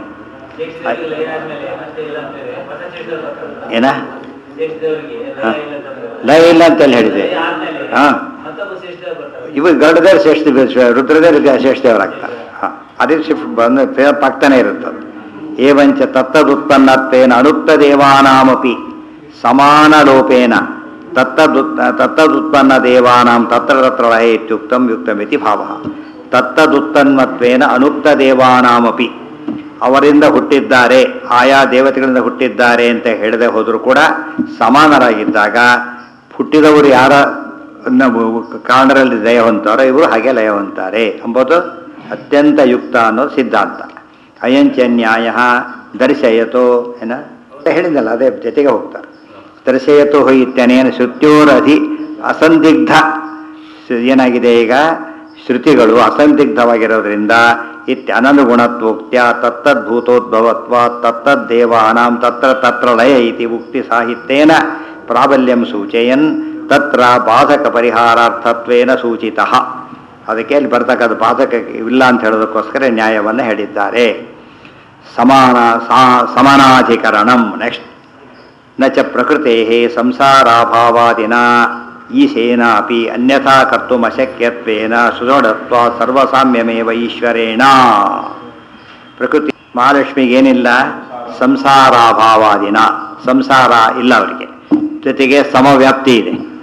ಏನ ಹಾ. ಲಯ ಇಲ್ಲ ಅಂತೇಳಿ ಹೇಳಿದೆ ಹಾ ಇವು ಗರುಡದೇವ್ರ ಶ್ರೇಷ್ಠ ರುದ್ರದೇವ್ರ ಶ್ರೇಷ್ಠದೇವರಾಗ್ತಾರೆ ಹಾ ಅದೇ ಶಿಫ್ಟ್ ಬಂದು ಫೇಪ್ ಆಗ್ತಾನೆ ಇರುತ್ತೆ ಅದು. ಏವಂಚ ತತ್ತದುತ್ಪನ್ನತ್ವೇನ ಅನುಕ್ತ ದೇವಾನಾಮಪಿ ಸಮಾನ ಲೋಪೇನ ತತ್ತದುತ್ ತತ್ತದುತ್ಪನ್ನ ದೇವಾನಾಂ ತತ್ರ ತತ್ರ ಲಯ ಇತ್ಯುಕ್ತಂ ಯುಕ್ತಮಿತಿ ಭಾವ ತತ್ತದುತ್ಪನ್ನತ್ವೇನ ಅನುಕ್ತ ದೇವಾನಾಮಪಿ ಅವರಿಂದ ಹುಟ್ಟಿದ್ದಾರೆ ಆಯಾ ದೇವತೆಗಳಿಂದ ಹುಟ್ಟಿದ್ದಾರೆ ಅಂತ ಹೇಳದೆ ಹೋದರೂ ಕೂಡ ಸಮಾನರಾಗಿದ್ದಾಗ ಹುಟ್ಟಿದವರು ಯಾರ ನ- ಕಾರಣರಲ್ಲಿ ಲಯ ಹೊಂತಾರೋ ಇವರು ಹಾಗೆ ಲಯ ಹೊಂತಾರೆ ಎಂಬುದು ಅತ್ಯಂತ ಯುಕ್ತ ಅನ್ನೋ ಸಿದ್ಧಾಂತ ಅಯಂಚ ನ್ಯಾಯ ದರ್ಶಯತೋ ಏನ ಅಂತ ಹೇಳಿದ್ನಲ್ಲ ಅದೇ ಜೊತೆಗೆ ಹೋಗ್ತಾರೆ ದರ್ಶಯತೋ ಇತ್ಯನೇನ ಶ್ರುತ್ಯೋರಧಿ ಅಸಂದಿಗ್ಧ ಸ- ಏನಾಗಿದೆ ಈಗ ಶ್ರುತಿಗಳು ಅಸಂದಿಗ್ಧವಾಗಿರೋದ್ರಿಂದ ಇತ್ಯನನುಗುಣತ್ವೋಕ್ತ್ಯ ತತ್ತದ್ಭೂತೋದ್ಭವತ್ವ ತತ್ತದ್ದೇವಾನಾಂ ತತ್ರ ತತ್ರ ಲಯ ಇತಿ ಉಕ್ತಿ ಸಾಹಿತ್ಯೇನ ಪ್ರಾಬಲ್ಯಂ ಸೂಚಯನ್ ತತ್ರ ಬಾಧಕ ಪರಿಹಾರಾರ್ಥತ್ವೇನ ಸೂಚಿತ ಅದಕ್ಕೆ ಅಲ್ಲಿ ಬರ್ತಕ್ಕಂಥ ಬಾಧಕ ಇಲ್ಲ ಅಂತ ಹೇಳೋದಕ್ಕೋಸ್ಕರ ನ್ಯಾಯವನ್ನು ಹೇಳಿದ್ದಾರೆ ಸಮಾನ ಸಾ- ಸಮಾನಾಧಿಕರಣಂ ನೆಕ್ಸ್ಟ್ ನ ಚ ಪ್ರಕೃತೆ ಸಂಸಾರಾಭಾವಾದಿನ ಈಶೇನಾಪಿ ಅನ್ಯಥಾ ಕರ್ತುಮಶಕ್ಯತ್ವೇನ ಸುದೃಢತ್ವ ಸರ್ವಸಾಮ್ಯಮೇವ ಈಶ್ವರೇಣ ಪ್ರಕೃತಿ ಮಹಾಲಕ್ಷ್ಮಿಗೇನಿಲ್ಲ ಸಂಸಾರಾಭಾವಾದಿನ ಸಂಸಾರ ಇಲ್ಲ ಅವರಿಗೆ ಜೊತೆಗೆ ಸಮವ್ಯಾಪ್ತಿ ಇದೆ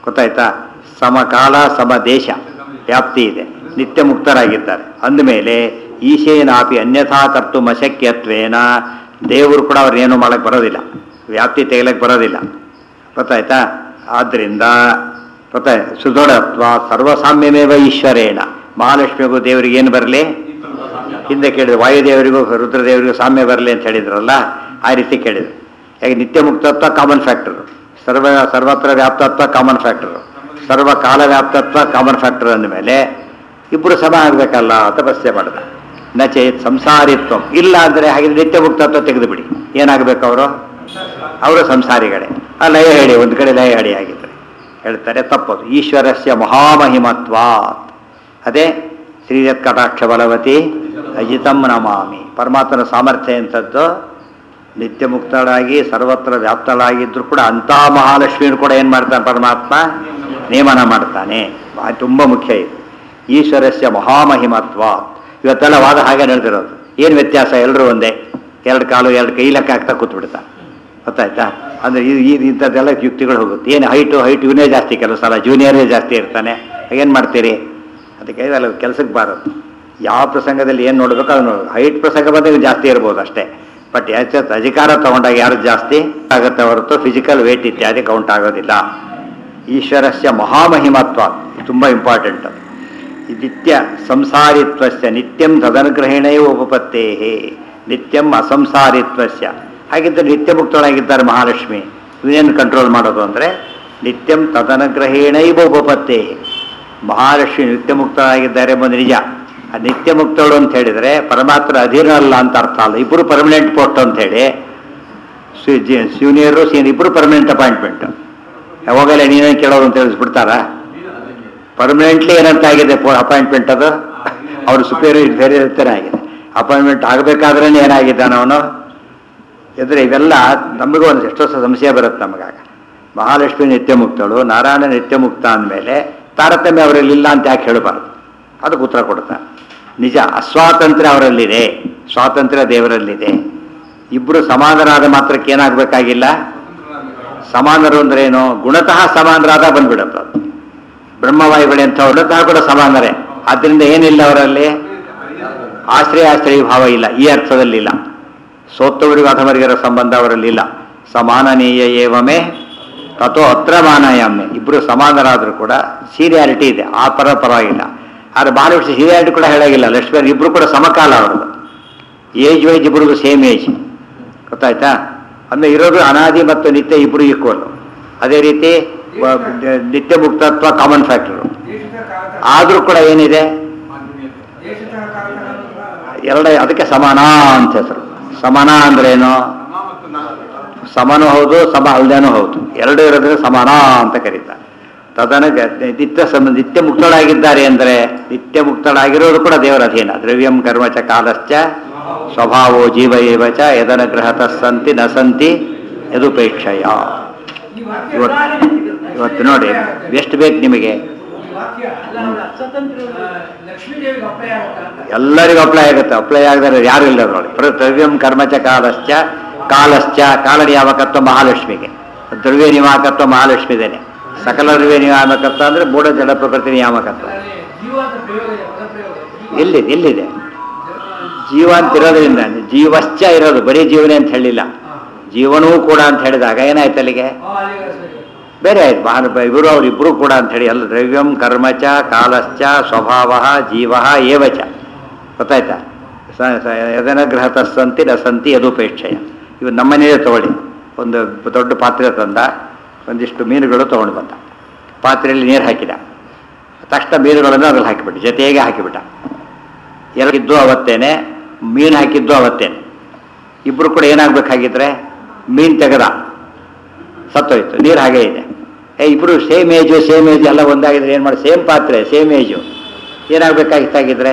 ಗೊತ್ತಾಯ್ತಾ ಸಮಕಾಲ ಸಮ ದೇಶ ವ್ಯಾಪ್ತಿ ಇದೆ ನಿತ್ಯ ಮುಕ್ತರಾಗಿದ್ದಾರೆ ಅಂದಮೇಲೆ ಈಶೇನಾಪಿ ಅನ್ಯಥಾ ಕರ್ತು ಅಶಕ್ಯತ್ವೇನ ದೇವರು ಕೂಡ ಅವ್ರನ್ನೇನು ಮಾಡಕ್ಕೆ ಬರೋದಿಲ್ಲ ವ್ಯಾಪ್ತಿ ತೆಗಿಲಕ್ಕೆ ಬರೋದಿಲ್ಲ ಗೊತ್ತಾಯ್ತಾ ಆದ್ದರಿಂದ ಗೊತ್ತಾ ಸುದೃಢತ್ವ ಸರ್ವಸಾಮ್ಯಮೇವ ಈಶ್ವರೇಣ ಮಹಾಲಕ್ಷ್ಮಿಗೂ ದೇವರಿಗೆ ಏನು ಬರಲಿ ಹಿಂದೆ ಕೇಳಿದ್ರು ವಾಯುದೇವರಿಗೂ ರುದ್ರದೇವರಿಗೂ ಸಾಮ್ಯ ಬರಲಿ ಅಂತ ಹೇಳಿದ್ರಲ್ಲ ಆ ರೀತಿ ಕೇಳಿದ್ರು ಯಾಕೆ ನಿತ್ಯ ಮುಕ್ತತ್ವ ಕಾಮನ್ ಫ್ಯಾಕ್ಟರ್ ಸರ್ವ ಸರ್ವತ್ರ ವ್ಯಾಪ್ತತ್ವ ಕಾಮನ್ ಫ್ಯಾಕ್ಟರ್ ಸರ್ವ ಕಾಲ ವ್ಯಾಪ್ತತ್ವ ಕಾಮನ್ ಫ್ಯಾಕ್ಟರ್ ಅಂದಮೇಲೆ ಇಬ್ಬರು ಸಮ ಆಗಬೇಕಲ್ಲ ತಪಸ್ಸೆ ಮಾಡಿದ ನಚೇತ್ ಸಂಸಾರಿತ್ವ ಇಲ್ಲ ಅಂದರೆ ಹಾಗಿದ್ರೆ ನಿತ್ಯ ಮುಕ್ತತ್ವ ತೆಗೆದು ಬಿಡಿ ಏನಾಗಬೇಕು ಅವರು ಅವರು ಸಂಸಾರಿಗಳೇ ಆ ಲಯ ಹೇಳಿ ಒಂದು ಕಡೆ ಲಯ ಹೇಳಿ ಆಗಿದ್ರೆ ಹೇಳ್ತಾರೆ ತಪ್ಪದು ಈಶ್ವರಸ್ಯ ಮಹಾಮಹಿಮತ್ವಾತ್ ಅದೇ ಶ್ರೀರತ್ ಕಟಾಕ್ಷ ಬಲವತಿ ಅಜಿತಂ ನಮಾಮಿ ಪರಮಾತ್ಮನ ಸಾಮರ್ಥ್ಯ ಎಂಥದ್ದು ನಿತ್ಯ ಮುಕ್ತಳಾಗಿ ಸರ್ವತ್ರ ವ್ಯಾಪ್ತಳಾಗಿದ್ರು ಕೂಡ ಅಂಥ ಮಹಾಲಕ್ಷ್ಮಿಯನ್ನು ಕೂಡ ಏನು ಮಾಡ್ತಾನೆ ಪರಮಾತ್ಮ ನೇಮನ ಮಾಡ್ತಾನೆ ಅದು ತುಂಬ ಮುಖ್ಯ ಇದು ಈಶ್ವರಸ್ಯ ಮಹಾಮಹಿಮತ್ವ ಇವತ್ತೆಲ್ಲ ವಾದ ಹಾಗೆ ನಡೆದಿರೋದು ಏನು ವ್ಯತ್ಯಾಸ ಎಲ್ಲರೂ ಒಂದೇ ಎರಡು ಕಾಲು ಎರಡು ಕೈ ಲೆಕ್ಕ ಹಾಕ್ತಾ ಕೂತ್ಬಿಡ್ತಾರೆ ಗೊತ್ತಾಯ್ತಾ ಅಂದರೆ ಇದು ಈ ಇಂಥದ್ದೆಲ್ಲ ಯುಕ್ತಿಗಳು ಹೋಗುತ್ತೆ ಏನು ಹೈಟು ಹೈಟ್ ಇವನೇ ಜಾಸ್ತಿ ಕೆಲವು ಸಲ ಜೂನಿಯರೇ ಜಾಸ್ತಿ ಇರ್ತಾನೆ ಏನು ಮಾಡ್ತೀರಿ ಅದಕ್ಕೆ ಇದೆಲ್ಲ ಕೆಲ್ಸಕ್ಕೆ ಬಾರದು ಯಾವ ಪ್ರಸಂಗದಲ್ಲಿ ಏನು ನೋಡಬೇಕು ಅದು ನೋಡಬೇಕು ಹೈಟ್ ಪ್ರಸಂಗ ಬಂದಾಗ ಜಾಸ್ತಿ ಇರ್ಬೋದು ಅಷ್ಟೇ ಬಟ್ ಹೆಚ್ಚು ಅಧಿಕಾರ ತಗೊಂಡಾಗ ಯಾರು ಜಾಸ್ತಿ ಆಗುತ್ತೆ ಹೊರತು ಫಿಸಿಕಲ್ ವೇಟ್ ಇತ್ಯಾದಿ ಕೌಂಟ್ ಆಗೋದಿಲ್ಲ ಈಶ್ವರಸ್ಯ ಮಹಾಮಹಿಮತ್ವ ತುಂಬ ಇಂಪಾರ್ಟೆಂಟ್ ಅದು ಈ ನಿತ್ಯ ಸಂಸಾರಿತ್ವಸ್ಯ ನಿತ್ಯಂ ತದನುಗ್ರಹಣೇ ಉಪಪತ್ತೇ ನಿತ್ಯಂ ಅಸಂಸಾರಿತ್ವಸ್ಯ ಹಾಗಿದ್ದರೆ ನಿತ್ಯ ಮುಕ್ತಳಾಗಿದ್ದಾರೆ ಮಹಾಲಕ್ಷ್ಮಿ ಇವನೇನು ಕಂಟ್ರೋಲ್ ಮಾಡೋದು ಅಂದರೆ ನಿತ್ಯಂ ತದನುಗ್ರಹೇಣೈವ ಉಪಪತ್ತೇ ಮಹಾಲಕ್ಷ್ಮಿ ನಿತ್ಯ ಮುಕ್ತಳಾಗಿದ್ದಾರೆ ಎಂಬುದು ನಿಜ ಆ ನಿತ್ಯ ಮುಕ್ತಳು ಅಂತ ಹೇಳಿದರೆ ಪರಮಾತ್ಮ ಅಧೀನ ಅಲ್ಲ ಅಂತ ಅರ್ಥ ಅಲ್ಲ ಇಬ್ಬರು ಪರ್ಮನೆಂಟ್ ಪೋಸ್ಟ್ ಅಂತ ಹೇಳಿ ಸೀನಿಯರು ಸೀನಿಯರ್ ಇಬ್ಬರು ಪರ್ಮನೆಂಟ್ ಅಪಾಯಿಂಟ್ಮೆಂಟ್ ಯಾವಾಗಲೇ ನೀನೇನು ಕೇಳೋದು ಅಂತ ತಿಳಿಸ್ಬಿಡ್ತಾರಾ ಪರ್ಮನೆಂಟ್ಲಿ ಏನಂತ ಆಗಿದೆ ಅಪಾಯಿಂಟ್ಮೆಂಟ್ ಅದು ಅವ್ರ ಸುಪೀರಿಯರ್ ಬೇರೆ ಇರ್ತಾನೆ ಆಗಿದೆ ಅಪಾಯಿಂಟ್ಮೆಂಟ್ ಆಗಬೇಕಾದ್ರೇ ಏನಾಗಿದ್ದಾನೆ ಅವನು ಎದ್ರೆ ಇವೆಲ್ಲ ನಮಗೂ ಒಂದು ಎಷ್ಟೋ ಸಹ ಸಂಶಯ ಬರುತ್ತೆ ನಮಗಾಗ ಮಹಾಲಕ್ಷ್ಮಿ ನಿತ್ಯ ಮುಕ್ತಳು ನಾರಾಯಣ ನಿತ್ಯ ಮುಕ್ತ ಅಂದಮೇಲೆ ತಾರತಮ್ಯ ಅವರಲ್ಲಿ ಇಲ್ಲ ಅಂತ ಯಾಕೆ ಹೇಳಬಾರ್ದು ಅದಕ್ಕೆ ಉತ್ತರ ಕೊಡ್ತಾನೆ ನಿಜ ಅಸ್ವಾತಂತ್ರ್ಯ ಅವರಲ್ಲಿದೆ ಸ್ವಾತಂತ್ರ್ಯ ದೇವರಲ್ಲಿದೆ ಇಬ್ಬರು ಸಮಾನರಾದ ಮಾತ್ರಕ್ಕೆ ಏನಾಗಬೇಕಾಗಿಲ್ಲ ಸಮಾನರು ಅಂದ್ರೆ ಏನು ಗುಣತಃ ಸಮಾನರಾದ ಬಂದ್ಬಿಡುತ್ತೆ ಅದು ಬ್ರಹ್ಮವಾಯುಗಳು ಎಂಥವ್ರು ಗುಣತಃ ಕೂಡ ಸಮಾನರೇ ಆದ್ದರಿಂದ ಏನಿಲ್ಲ ಅವರಲ್ಲಿ ಆಶ್ರಯ ಆಶ್ರಯ ಭಾವ ಇಲ್ಲ ಈ ಅರ್ಥದಲ್ಲಿ ಇಲ್ಲ ಸೋತ್ತವರಿಗೂ ಅಧಮರಿಗರ ಸಂಬಂಧ ಅವರಲ್ಲಿ ಇಲ್ಲ ಸಮಾನನೀಯ ಏವಮೇ ತಥೋ ಅತ್ರ ಮಾನಯಾಮ್ಯ ಇಬ್ಬರು ಸಮಾನರಾದರೂ ಕೂಡ ಸೀರಿಯಾರಿಟಿ ಇದೆ ಆ ಪರ ಪರವಾಗಿಲ್ಲ ಆದರೆ ಬಾಲಕೃಷ್ಣ ಸೀರಿಯಾರಿಟಿ ಕೂಡ ಹೇಳಾಗಿಲ್ಲ ಲಕ್ಷ್ಮೀ ಇಬ್ಬರು ಕೂಡ ಸಮಕಾಲ ಅವ್ರದ್ದು ಏಜ್ ವೈಜ್ ಇಬ್ಬರಿಗೂ ಸೇಮ್ ಏಜ್ ಗೊತ್ತಾಯ್ತಾ ಅಂದರೆ ಇರೋದು ಅನಾದಿ ಮತ್ತು ನಿತ್ಯ ಇಬ್ಬರು ಈಕ್ವಲ್ ಅದೇ ರೀತಿ ವ- ನಿತ್ಯ ಮುಕ್ತತ್ವ ಕಾಮನ್ ಫ್ಯಾಕ್ಟರ್ ದೇಶದ ಕಾಲಕ ಆದರೂ ಕೂಡ ಏನಿದೆ ದೇಶದ ಕಾಲಕ ಎರಡ ಅದಕ್ಕೆ ಸಮಾನ ಅಂತ ಹೆಸರು ಸಮಾನ ಅಂದ್ರೇನು ನಮ್ಮ ಮತ್ತು ನಾನು ಸಮನೂ ಹೌದು ಸಮ ಅಲ್ದೇನೂ ಹೌದು ಎರಡು ಇರೋದ್ರೆ ಸಮಾನ ಅಂತ ಕರೀತಾರೆ ತದನ ನಿತ್ಯ ಸಮ ನಿತ್ಯ ಮುಕ್ತಳಾಗಿದ್ದಾರೆ ಅಂದರೆ ನಿತ್ಯ ಮುಕ್ತಳಾಗಿರೋದು ಕೂಡ ದೇವರ ಅಧೀನ ದ್ರವ್ಯಂ ಕರ್ಮ ಚ ಕಾಲಶ್ಚ ಸ್ವಭಾವೋ ಜೀವ ಏವ ಚ ಯದನಗ್ರಹತ ಸಂತಿ ನ ಸಂತಿ ಯದುಪೇಕ್ಷಯ ಈ ವಾಕ್ಯ ಇವತ್ತು ಇವತ್ತು ನೋಡಿ ಎಷ್ಟು ಬೇಕು ನಿಮಗೆ ಈ ವಾಕ್ಯ ಆ, ಲಕ್ಷ್ಮೀ ದೇವಿಗೆ ಅಪ್ಲೈ ಆಗುತ್ತಾ ಅಂತ ಎಲ್ಲರಿಗೂ ಅಪ್ಲೈ ಆಗುತ್ತೆ ಅಪ್ಲೈ ಆಗದರೆ ಯಾರು ಇಲ್ಲ ನೋಡಿ ದ್ರವ್ಯಂ ಕರ್ಮಚ ಕಾಲಶ್ಚ ಕಾಲಶ್ಚ ಕಾಲಡಿ ಯಾವಕತ್ವ ಮಹಾಲಕ್ಷ್ಮಿಗೆ ದ್ರವ್ಯ ನಿಯಾಮಕತ್ವ ಮಹಾಲಕ್ಷ್ಮಿದೇನೆ ಸಕಲ ದ್ರವ್ಯ ನಿಯಾಮಕತ್ವ ಅಂದ್ರೆ ಮೂಢ ಜಡ ಪ್ರಕೃತಿ ನಿಯಾಮಕತ್ವ ಅದರಲ್ಲಿ ಜೀವ ಅಂತ ಪ್ರಯೋಗ ಇದೆ ಪದ ಪ್ರಯೋಗ ಜೀವ. ಎಲ್ಲಿದೆ ಎಲ್ಲಿದೆ ಜೀವ ಅಂತ ಇರೋದ್ರಿಂದ ಜೀವಶ್ಚ ಇರೋದು ಬರೀ ಜೀವನೇ ಅಂತ ಹೇಳಿಲ್ಲ ಹಾ. ಜೀವನೂ ಕೂಡ ಅಂತ ಹೇಳಿದಾಗ ಏನಾಯ್ತು ಅಲ್ಲಿಗೆ ಆ, ಅಲ್ಲಿಗೆ ಸರಿ. ಬೇರೆ ಆಯ್ತು ಮಹಾನ್ ಇವರು ಅವರಿಬ್ಬರು ಕೂಡ ಅಂತ ಹೇಳಿ ಎಲ್ಲ ದ್ರವ್ಯಂ ಕರ್ಮಚ ಕಾಲಶ್ಚ ಸ್ವಭಾವ ಜೀವ ಏವಚ ಗೊತ್ತಾಯ್ತಾ ಸ- ಸ- ಯದನಗ್ರಹತ ಸಂತಿ ನ ಸಂತಿ ಯದುಪೇಕ್ಷಯ ಇವು ನಮ್ಮನೆಯೇ ತಗೊಳ್ಳಿ ಒಂದು ದೊಡ್ಡ ಪಾತ್ರೆ ತಂದ ಒಂದಿಷ್ಟು ಮೀನುಗಳು ತೊಗೊಂಡು ಬಂದ ಪಾತ್ರೆಯಲ್ಲಿ ನೀರು ಹಾಕಿದ ತಕ್ಷಣ ಮೀನುಗಳನ್ನು ಅದ್ರಲ್ಲಿ ಹಾಕಿಬಿಟ್ಟು ಜೊತೆಗೆ ಹಾಕಿಬಿಟ್ಟ ಎರಗಿದ್ದು ಅವತ್ತೇನೆ ಮೀನು ಹಾಕಿದ್ದು ಅವತ್ತೇನೆ ಇಬ್ಬರು ಕೂಡ ಏನಾಗಬೇಕಾಗಿದ್ರೆ ಮೀನು ತೆಗೆದ ಸತ್ತೋಯ್ತು ನೀರು ಹಾಗೆ ಇದೆ ಏ ಇಬ್ಬರು ಸೇಮ್ ಏಜು ಸೇಮ್ ಏಜ್ ಎಲ್ಲ ಒಂದಾಗಿದ್ರೆ ಏನು ಮಾಡಿ ಸೇಮ್ ಪಾತ್ರೆ ಸೇಮ್ ಏಜು ಏನಾಗಬೇಕಾಗಿತ್ತಾಗಿದ್ರೆ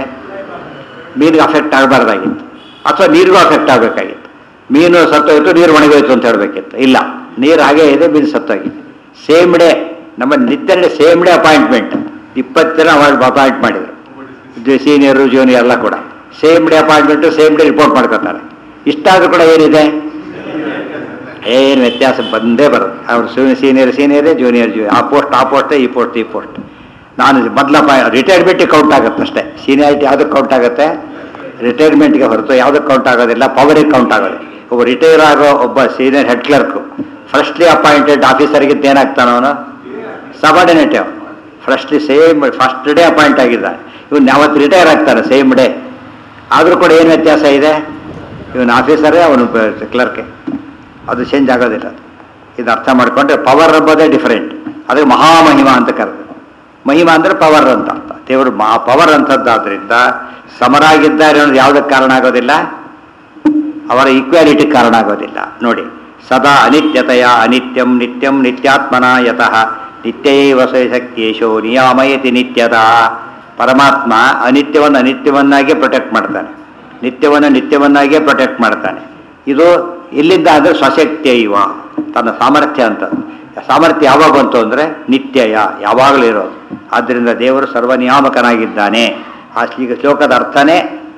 ಮೀನಿಗೆ ಅಫೆಕ್ಟ್ ಆಗಬಾರ್ದಾಗಿತ್ತು ಅಥವಾ ನೀರಿಗೂ ಅಫೆಕ್ಟ್ ಆಗಬೇಕಾಗಿತ್ತು ಮೀನು ಸತ್ತೋಯ್ತು ನೀರು ಒಣಗೋಯ್ತು ಅಂತ ಹೇಳಬೇಕಿತ್ತು ಇಲ್ಲ ನೀರು ಹಾಗೆ ಇದೆ ಮೀನು ಸತ್ತೋಗಿದೆ ಸೇಮ್ ಡೇ ನಮ್ಮ ನಿತ್ಯ ಸೇಮ್ ಡೇ ಅಪಾಯಿಂಟ್ಮೆಂಟ್ ಇಪ್ಪತ್ತು ಜನ ಅವಾರ್ಡ್ ಅಪಾಯಿಂಟ್ ಮಾಡಿದರು ಸೀನಿಯರು ಜೂನಿಯರ್ ಎಲ್ಲ ಕೂಡ same day appointment same day report ಮಾಡ್ಕೊತಾರೆ ಇಷ್ಟಾದರೂ ಕೂಡ ಏನಿದೆ ಏನು ವ್ಯತ್ಯಾಸ ಬಂದೇ ಬರುತ್ತೆ ಅವ್ರು ಸೀನಿಯರ್ ಸೀನಿಯರೇ ಜೂನಿಯರ್ ಜೂನಿಯರ್ ಆ ಪೋಸ್ಟ್ ಆ ಪೋಸ್ಟ್ ಈ ಪೋಸ್ಟ್ ಈ ಪೋಸ್ಟ್ ನಾನು ಮೊದಲ ರಿಟೈರ್ಮೆಂಟಿಗೆ ಕೌಂಟ್ ಆಗುತ್ತೆ ಅಷ್ಟೇ ಸೀನಿಯಾರಿಟಿ ಯಾವುದಕ್ಕೆ ಕೌಂಟ್ ಆಗುತ್ತೆ ರಿಟೈರ್ಮೆಂಟ್ಗೆ ಹೊರತು ಯಾವುದಕ್ಕೆ ಕೌಂಟ್ ಆಗೋದಿಲ್ಲ ಪವರಿಗೆ ಕೌಂಟ್ ಆಗೋದಿಲ್ಲ ಒಬ್ಬ ರಿಟೈರ್ ಆಗೋ ಒಬ್ಬ senior head clerk freshly appointed ಆಫೀಸರ್ಗಿದ್ದು ಏನಾಗ್ತಾನ ಅವನು ಸಬಾರ್ಡಿನೇಟ್ ಅವನು freshly same first day appoint ಆಗಿದ್ದಾನೆ ಇವನು ಯಾವತ್ತು ರಿಟೈರ್ ಆಗ್ತಾನೆ ಸೇಮ್ ಡೇ ಆದರೂ ಕೂಡ ಏನು ವ್ಯತ್ಯಾಸ ಇದೆ ಇವನು ಆಫೀಸರೇ ಅವನು ಕ್ಲರ್ಕೆ ಅದು ಚೇಂಜ್ ಆಗೋದಿಲ್ಲ ಅದು ಇದು ಅರ್ಥ ಮಾಡಿಕೊಂಡ್ರೆ ಪವರ್ ಎಂಬುದೇ ಡಿಫರೆಂಟ್ ಅದಕ್ಕೆ ಮಹಾಮಹಿಮಾ ಅಂತ ಕರೆದು ಮಹಿಮಾ ಅಂದರೆ ಪವರ್ ಅಂತ ಅರ್ಥ ದೇವರು ಮಹಾ ಪವರ್ ಅಂತದ್ದಾದ್ರಿಂದ ಸಮರಾಗಿದ್ದಾರೆ ಅನ್ನೋದು ಯಾವುದಕ್ಕೆ ಕಾರಣ ಆಗೋದಿಲ್ಲ ಅವರ ಈಕ್ವಾಲಿಟಿ ಕಾರಣ ಆಗೋದಿಲ್ಲ ನೋಡಿ ಸದಾ ಅನಿತ್ಯತೆಯ ಅನಿತ್ಯಂ ನಿತ್ಯಂ ನಿತ್ಯಾತ್ಮನ ಯತಃ ನಿತ್ಯೈವ ಶಕ್ತಿಯೇಶೋ ನಿಯಾಮಯತಿ ನಿತ್ಯದ ಪರಮಾತ್ಮ ಅನಿತ್ಯವನ್ನು ಅನಿತ್ಯವನ್ನಾಗಿಯೇ ಪ್ರೊಟೆಕ್ಟ್ ಮಾಡ್ತಾನೆ ನಿತ್ಯವನ್ನು ನಿತ್ಯವನ್ನಾಗಿಯೇ ಪ್ರೊಟೆಕ್ಟ್ ಮಾಡ್ತಾನೆ ಇದು ಎಲ್ಲಿಂದ ಅಂದರೆ ಸ್ವಶಕ್ತಿಯ ಇವ ತನ್ನ ಸಾಮರ್ಥ್ಯ ಅಂತ ಸಾಮರ್ಥ್ಯ ಯಾವಾಗ ಬಂತು ಅಂದರೆ ನಿತ್ಯಯ ಯಾವಾಗಲೂ ಇರೋದು ಆದ್ದರಿಂದ ದೇವರು ಸರ್ವನಿಯಾಮಕನಾಗಿದ್ದಾನೆ ಆ ಶ್ಲೀ- ಶ್ಲೋಕದ ಅರ್ಥನೇ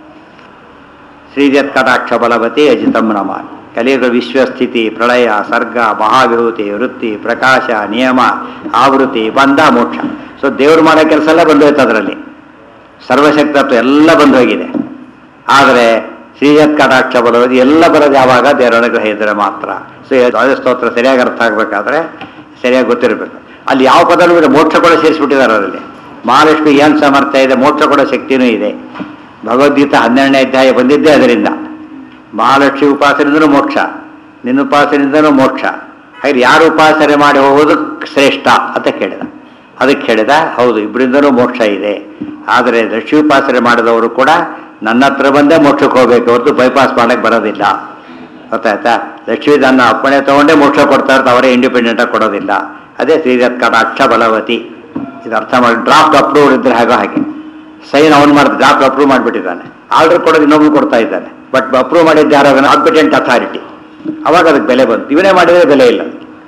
ಶ್ರೀಜತ್ ಕಟಾಕ್ಷ ಬಲವತಿ ಅಜಿತಂ ನಮ ಕಲಿಯುಗ ವಿಶ್ವಸ್ಥಿತಿ ಪ್ರಳಯ ಸರ್ಗ ಮಹಾವಿಭೂತಿ ವೃತ್ತಿ ಪ್ರಕಾಶ ನಿಯಮ ಆವೃತ್ತಿ ಬಂಧ ಮೋಕ್ಷ ಸೊ ದೇವ್ರು ಮಾಡೋ ಕೆಲಸ ಎಲ್ಲ ಬಂದೋಯ್ತು ಅದರಲ್ಲಿ ಸರ್ವಶಕ್ತತ್ವ ಎಲ್ಲ ಬಂದು ಹೋಗಿದೆ ಆದರೆ ಶ್ರೀಜತ್ ಕಟಾಕ್ಷ ಬಲವತಿ ಎಲ್ಲ ಬರೋದು ಯಾವಾಗ ದೇವರ ಅನುಗ್ರಹ ಇದ್ದರೆ ಮಾತ್ರ ಸೊ ಸ್ತೋತ್ರ ಸರಿಯಾಗಿ ಅರ್ಥ ಆಗಬೇಕಾದ್ರೆ ಸರಿಯಾಗಿ ಗೊತ್ತಿರಬೇಕು ಅಲ್ಲಿ ಯಾವ ಪದನೂ ಇದೆ ಮೋಕ್ಷ ಕೂಡ ಸೇರಿಸ್ಬಿಟ್ಟಿದ್ದಾರೆ ಅದರಲ್ಲಿ ಮಹಾಲಕ್ಷ್ಮಿ ಏನು ಸಾಮರ್ಥ್ಯ ಇದೆ ಮೋಕ್ಷ ಕೊಡೋ ಶಕ್ತಿನೂ ಇದೆ ಭಗವದ್ಗೀತಾ ಹನ್ನೆರಡನೇ ಅಧ್ಯಾಯ ಬಂದಿದ್ದೇ ಅದರಿಂದ ಮಹಾಲಕ್ಷ್ಮಿ ಉಪಾಸನೆಯಿಂದನೂ ಮೋಕ್ಷ ನಿನ್ನ ಉಪಾಸನೆಯಿಂದನೂ ಮೋಕ್ಷ ಹಾಗೆ ಯಾರು ಉಪಾಸನೆ ಮಾಡಿ ಹೋಗೋದು ಶ್ರೇಷ್ಠ ಅಂತ ಕೇಳಿದ ಅದಕ್ಕೆ ಹೇಳಿದ ಹೌದು ಇಬ್ಬರಿಂದನೂ ಮೋಕ್ಷ ಇದೆ ಆದರೆ ಲಕ್ಷ್ಮೀ ಉಪಾಸನೆ ಮಾಡಿದವರು ಕೂಡ ನನ್ನ ಹತ್ರ ಬಂದೇ ಮೋಕ್ಷಕ್ಕೆ ಹೋಗ್ಬೇಕು ಹೊರತು ಬೈಪಾಸ್ ಮಾಡಕ್ಕೆ ಬರೋದಿಲ್ಲ ಗೊತ್ತಾಯ್ತಾ ಲಕ್ಷ್ಮೀ ನನ್ನ ಅಪ್ಪಣೆ ತಗೊಂಡೇ ಮೋಕ್ಷ ಕೊಡ್ತಾ ಇರ್ತಾರೆ ಅವರೇ ಇಂಡಿಪೆಂಡೆಂಟಾಗಿ ಕೊಡೋದಿಲ್ಲ ಅದೇ ಶ್ರೀರತ್ ಕಟಾಕ್ಷ ಬಲವತಿ ಇದು ಅರ್ಥ ಮಾಡಿ ಡ್ರಾಫ್ಟ್ ಅಪ್ರೂವ್ ಇದ್ರೆ ಹಾಗೋ ಹಾಗೆ ಸೈನ್ ಅವನು ಮಾಡಿದ ಡ್ರಾಫ್ಟ್ ಅಪ್ರೂವ್ ಮಾಡಿಬಿಟ್ಟಿದ್ದಾನೆ ಆರ್ಡರ್ ಕೊಡೋದು ಇನ್ನೊಬ್ರು ಕೊಡ್ತಾ ಇದ್ದಾನೆ ಬಟ್ ಅಪ್ರೂವ್ ಮಾಡಿದ್ದು ಯಾರು ಕಾಂಪಿಟೆಂಟ್ ಅಥಾರಿಟಿ ಅವಾಗ ಅದಕ್ಕೆ ಬೆಲೆ ಬಂತು ಇವನೇ ಮಾಡಿದರೆ ಬೆಲೆ ಇಲ್ಲ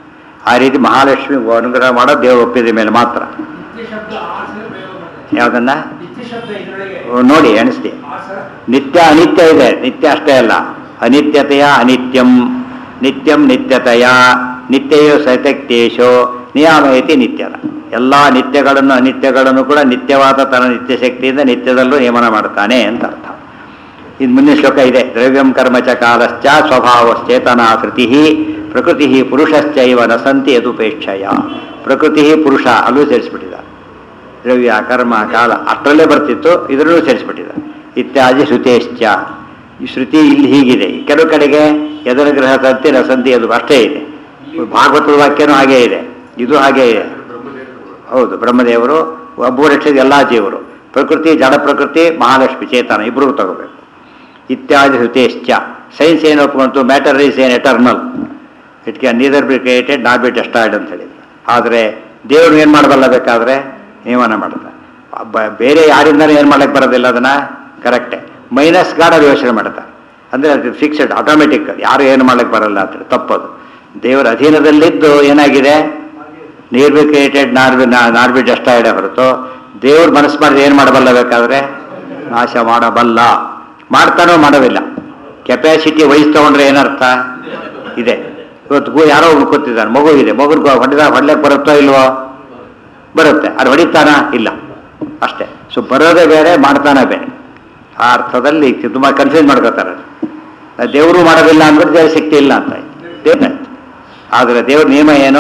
ಆ ರೀತಿ ಮಹಾಲಕ್ಷ್ಮಿ ಅನುಗ್ರಹ ಮಾಡೋ ದೇವರು ಒಪ್ಪಿದ ಮೇಲೆ ಮಾತ್ರ ನಿತ್ಯ ಶಬ್ದ ಆ ಸಲ ಪ್ರಯೋಗ ಮಾಡ್ತಾರೆ ಯಾವುದನ್ನ ನಿತ್ಯ ಶಬ್ದ ಇದರೊಳಗೆ ಓ, ನೋಡಿ ಎಣಿಸ್ತಿ ಆ ಸಲ ನಿತ್ಯ ಅನಿತ್ಯ ಇದೆ ನಿತ್ಯ ಅಷ್ಟೇ ಅಲ್ಲ ಅನಿತ್ಯತೆಯ ಅನಿತ್ಯಂ ನಿತ್ಯಂ ನಿತ್ಯತೆಯ ನಿತ್ಯಯೋ ಸತ್ಯಕ್ತೇಶೋ ನಿಯಾಮಯತಿ ನಿತ್ಯದ ಎಲ್ಲ ನಿತ್ಯಗಳನ್ನು ಅನಿತ್ಯಗಳನ್ನು ಕೂಡ ನಿತ್ಯವಾದ ತನ್ನ ನಿತ್ಯ ಶಕ್ತಿಯಿಂದ ನಿತ್ಯದಲ್ಲೂ ನಿಯಮನ ಮಾಡ್ತಾನೆ ಅಂತ ಅರ್ಥ ಇದು ಮುಂದಿನ ಶ್ಲೋಕ ಇದೆ ದ್ರವ್ಯಂ ಕರ್ಮ ಚ ಕಾಲಶ್ಚ ಸ್ವಭಾವಶ್ಚೇತನಾ ಕೃತಿ ಪ್ರಕೃತಿ ಪುರುಷಶ್ಚೈವ ನಸಂತಿ ಯದುಪೇಕ್ಷಯ ಪ್ರಕೃತಿ ಪುರುಷ ಅಲ್ಲೂ ಸೇರಿಸ್ಬಿಟ್ಟಿದ್ದಾರೆ ದ್ರವ್ಯ ಕರ್ಮ ಕಾಲ ಅಷ್ಟರಲ್ಲೇ ಬರ್ತಿತ್ತು ಇದರಲ್ಲೂ ಸೇರಿಸ್ಬಿಟ್ಟಿದ್ದಾರೆ ಇತ್ಯಾದಿ ಶ್ರುತೇಶ್ಚ ಈ ಶ್ರುತಿ ಇಲ್ಲಿ ಹೀಗಿದೆ ಕೆಲವು ಕಡೆಗೆ ಎದರ ಗ್ರಹ ಸಂತಿ ರಸಂತಿ ಅದು ಅಷ್ಟೇ ಇದೆ ಭಾಗವತದ ವಾಕ್ಯನೂ ಹಾಗೇ ಇದೆ ಇದು ಹಾಗೇ ಇದೆ ಹೌದು ಬ್ರಹ್ಮದೇವರು ಒಬ್ಬರಕ್ಷದ ಎಲ್ಲ ಜೀವರು ಪ್ರಕೃತಿ ಜಡ ಪ್ರಕೃತಿ ಮಹಾಲಕ್ಷ್ಮಿ ಚೇತನ ಇಬ್ಬರು ತಗೋಬೇಕು ಇತ್ಯಾದಿ ಹೃತೇಶ್ಚ ಸೈನ್ಸ್ ಏನು ಒಪ್ಕೊಂತು matter is an eternal it can neither be created not be destroyed ಅಂತ ಹೇಳಿದ್ರು ಆದರೆ ದೇವರು ಏನು ಮಾಡಬಲ್ಲ ಬೇಕಾದ್ರೆ ನಿಯಮನ ಮಾಡ್ತಾರೆ ಬ- ಬೇರೆ ಯಾರಿಂದಲೂ ಏನು ಮಾಡಕ್ಕೆ ಬರೋದಿಲ್ಲ ಅದನ್ನ ಕರೆಕ್ಟೇ ಮೈನಸ್ ಗಾಡ್ ಅದು ಯೋಚನೆ ಮಾಡ್ತಾರೆ ಅಂದರೆ ಅದು ಫಿಕ್ಸೆಡ್ ಆಟೋಮೆಟಿಕ್ ಯಾರು ಏನು ಮಾಡಕ್ಕೆ ಬರಲ್ಲ ಅಂತ ತಪ್ಪದು ದೇವರ ಅಧೀನದಲ್ಲಿದ್ದು ಏನಾಗಿದೆ neither be created nor be nor be destroyed ಹೊರತು ದೇವ್ರ ಮನಸ್ಸು ಮಾಡಿದ್ರೆ ಏನು ಮಾಡಬಲ್ಲ ಬೇಕಾದ್ರೆ ನಾಶ ಮಾಡಬಲ್ಲ ಮಾಡ್ತಾನೋ ಮಾಡೋದಿಲ್ಲ ಕೆಪಾಸಿಟಿ ವಯಸ್ಸು ತಗೊಂಡ್ರೆ ಏನರ್ಥ ಇದೆ ಇವತ್ತು ಗು- ಯಾರೋ ಒಬ್ರು ಕೂತಿದ್ದಾನೆ ಮಗು ಇದೆ ಮಗುನ ಹೊಡೆದ ಹೊಡ್ಲಕ್ಕೆ ಬರುತ್ತೋ ಇಲ್ವೋ ಬರುತ್ತೆ ಅದು ಹೊಡಿತಾನ ಇಲ್ಲ ಅಷ್ಟೇ ಸೊ ಬರೋದೇ ಬೇರೆ ಮಾಡ್ತಾನೆ ಬೇರೆ ಆ ಅರ್ಥದಲ್ಲಿ ತುಂಬ ಕನ್ಫ್ಯೂಸ್ ಮಾಡ್ಕೋತಾರೆ ದೇವರು ಮಾಡೋದಿಲ್ಲ ಅಂದ್ರೆ ದೇವ್ರ ಶಕ್ತಿ ಇಲ್ಲ ಅಂತ ದೇವ್ರ ಆದರೆ ದೇವ್ರ ನಿಯಮ ಏನು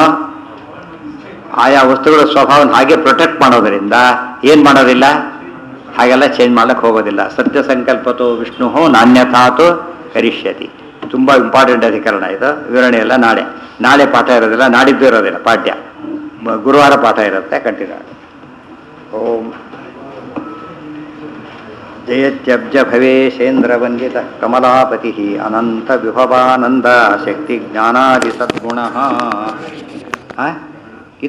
ಆಯಾ ವಸ್ತುಗಳ ಸ್ವಭಾವನ ಹಾಗೆ ಪ್ರೊಟೆಕ್ಟ್ ಮಾಡೋದರಿಂದ ಏನು ಮಾಡೋದಿಲ್ಲ ಹಾಗೆಲ್ಲ ಚೇಂಜ್ ಮಾಡಕ್ಕೆ ಹೋಗೋದಿಲ್ಲ ಸತ್ಯ ಸಂಕಲ್ಪತೋ ವಿಷ್ಣು ನಾಣ್ಯಥಾತು ಕರಿಷ್ಯತಿ ತುಂಬ ಇಂಪಾರ್ಟೆಂಟ್ ಅಧಿಕರಣ ಇದು ವಿವರಣೆ ಎಲ್ಲ ನಾಳೆ ನಾಳೆ ಪಾಠ ಇರೋದಿಲ್ಲ ನಾಡಿದ್ದು ಇರೋದಿಲ್ಲ ಪಾಠ್ಯ ಮ- ಗುರುವಾರ ಪಾಠ ಇರುತ್ತೆ ಕಂಟಿನ್ಯೂ ಓಂ ಜಯತ್ಯಬ್ಜ ಭವೇಶೇಂದ್ರವಂದಿತ ಕಮಲಾಪತಿ ಅನಂತ ವಿಭವಾನಂದ ಶಕ್ತಿ ಜ್ಞಾನಾದಿ ಸದ್ಗುಣ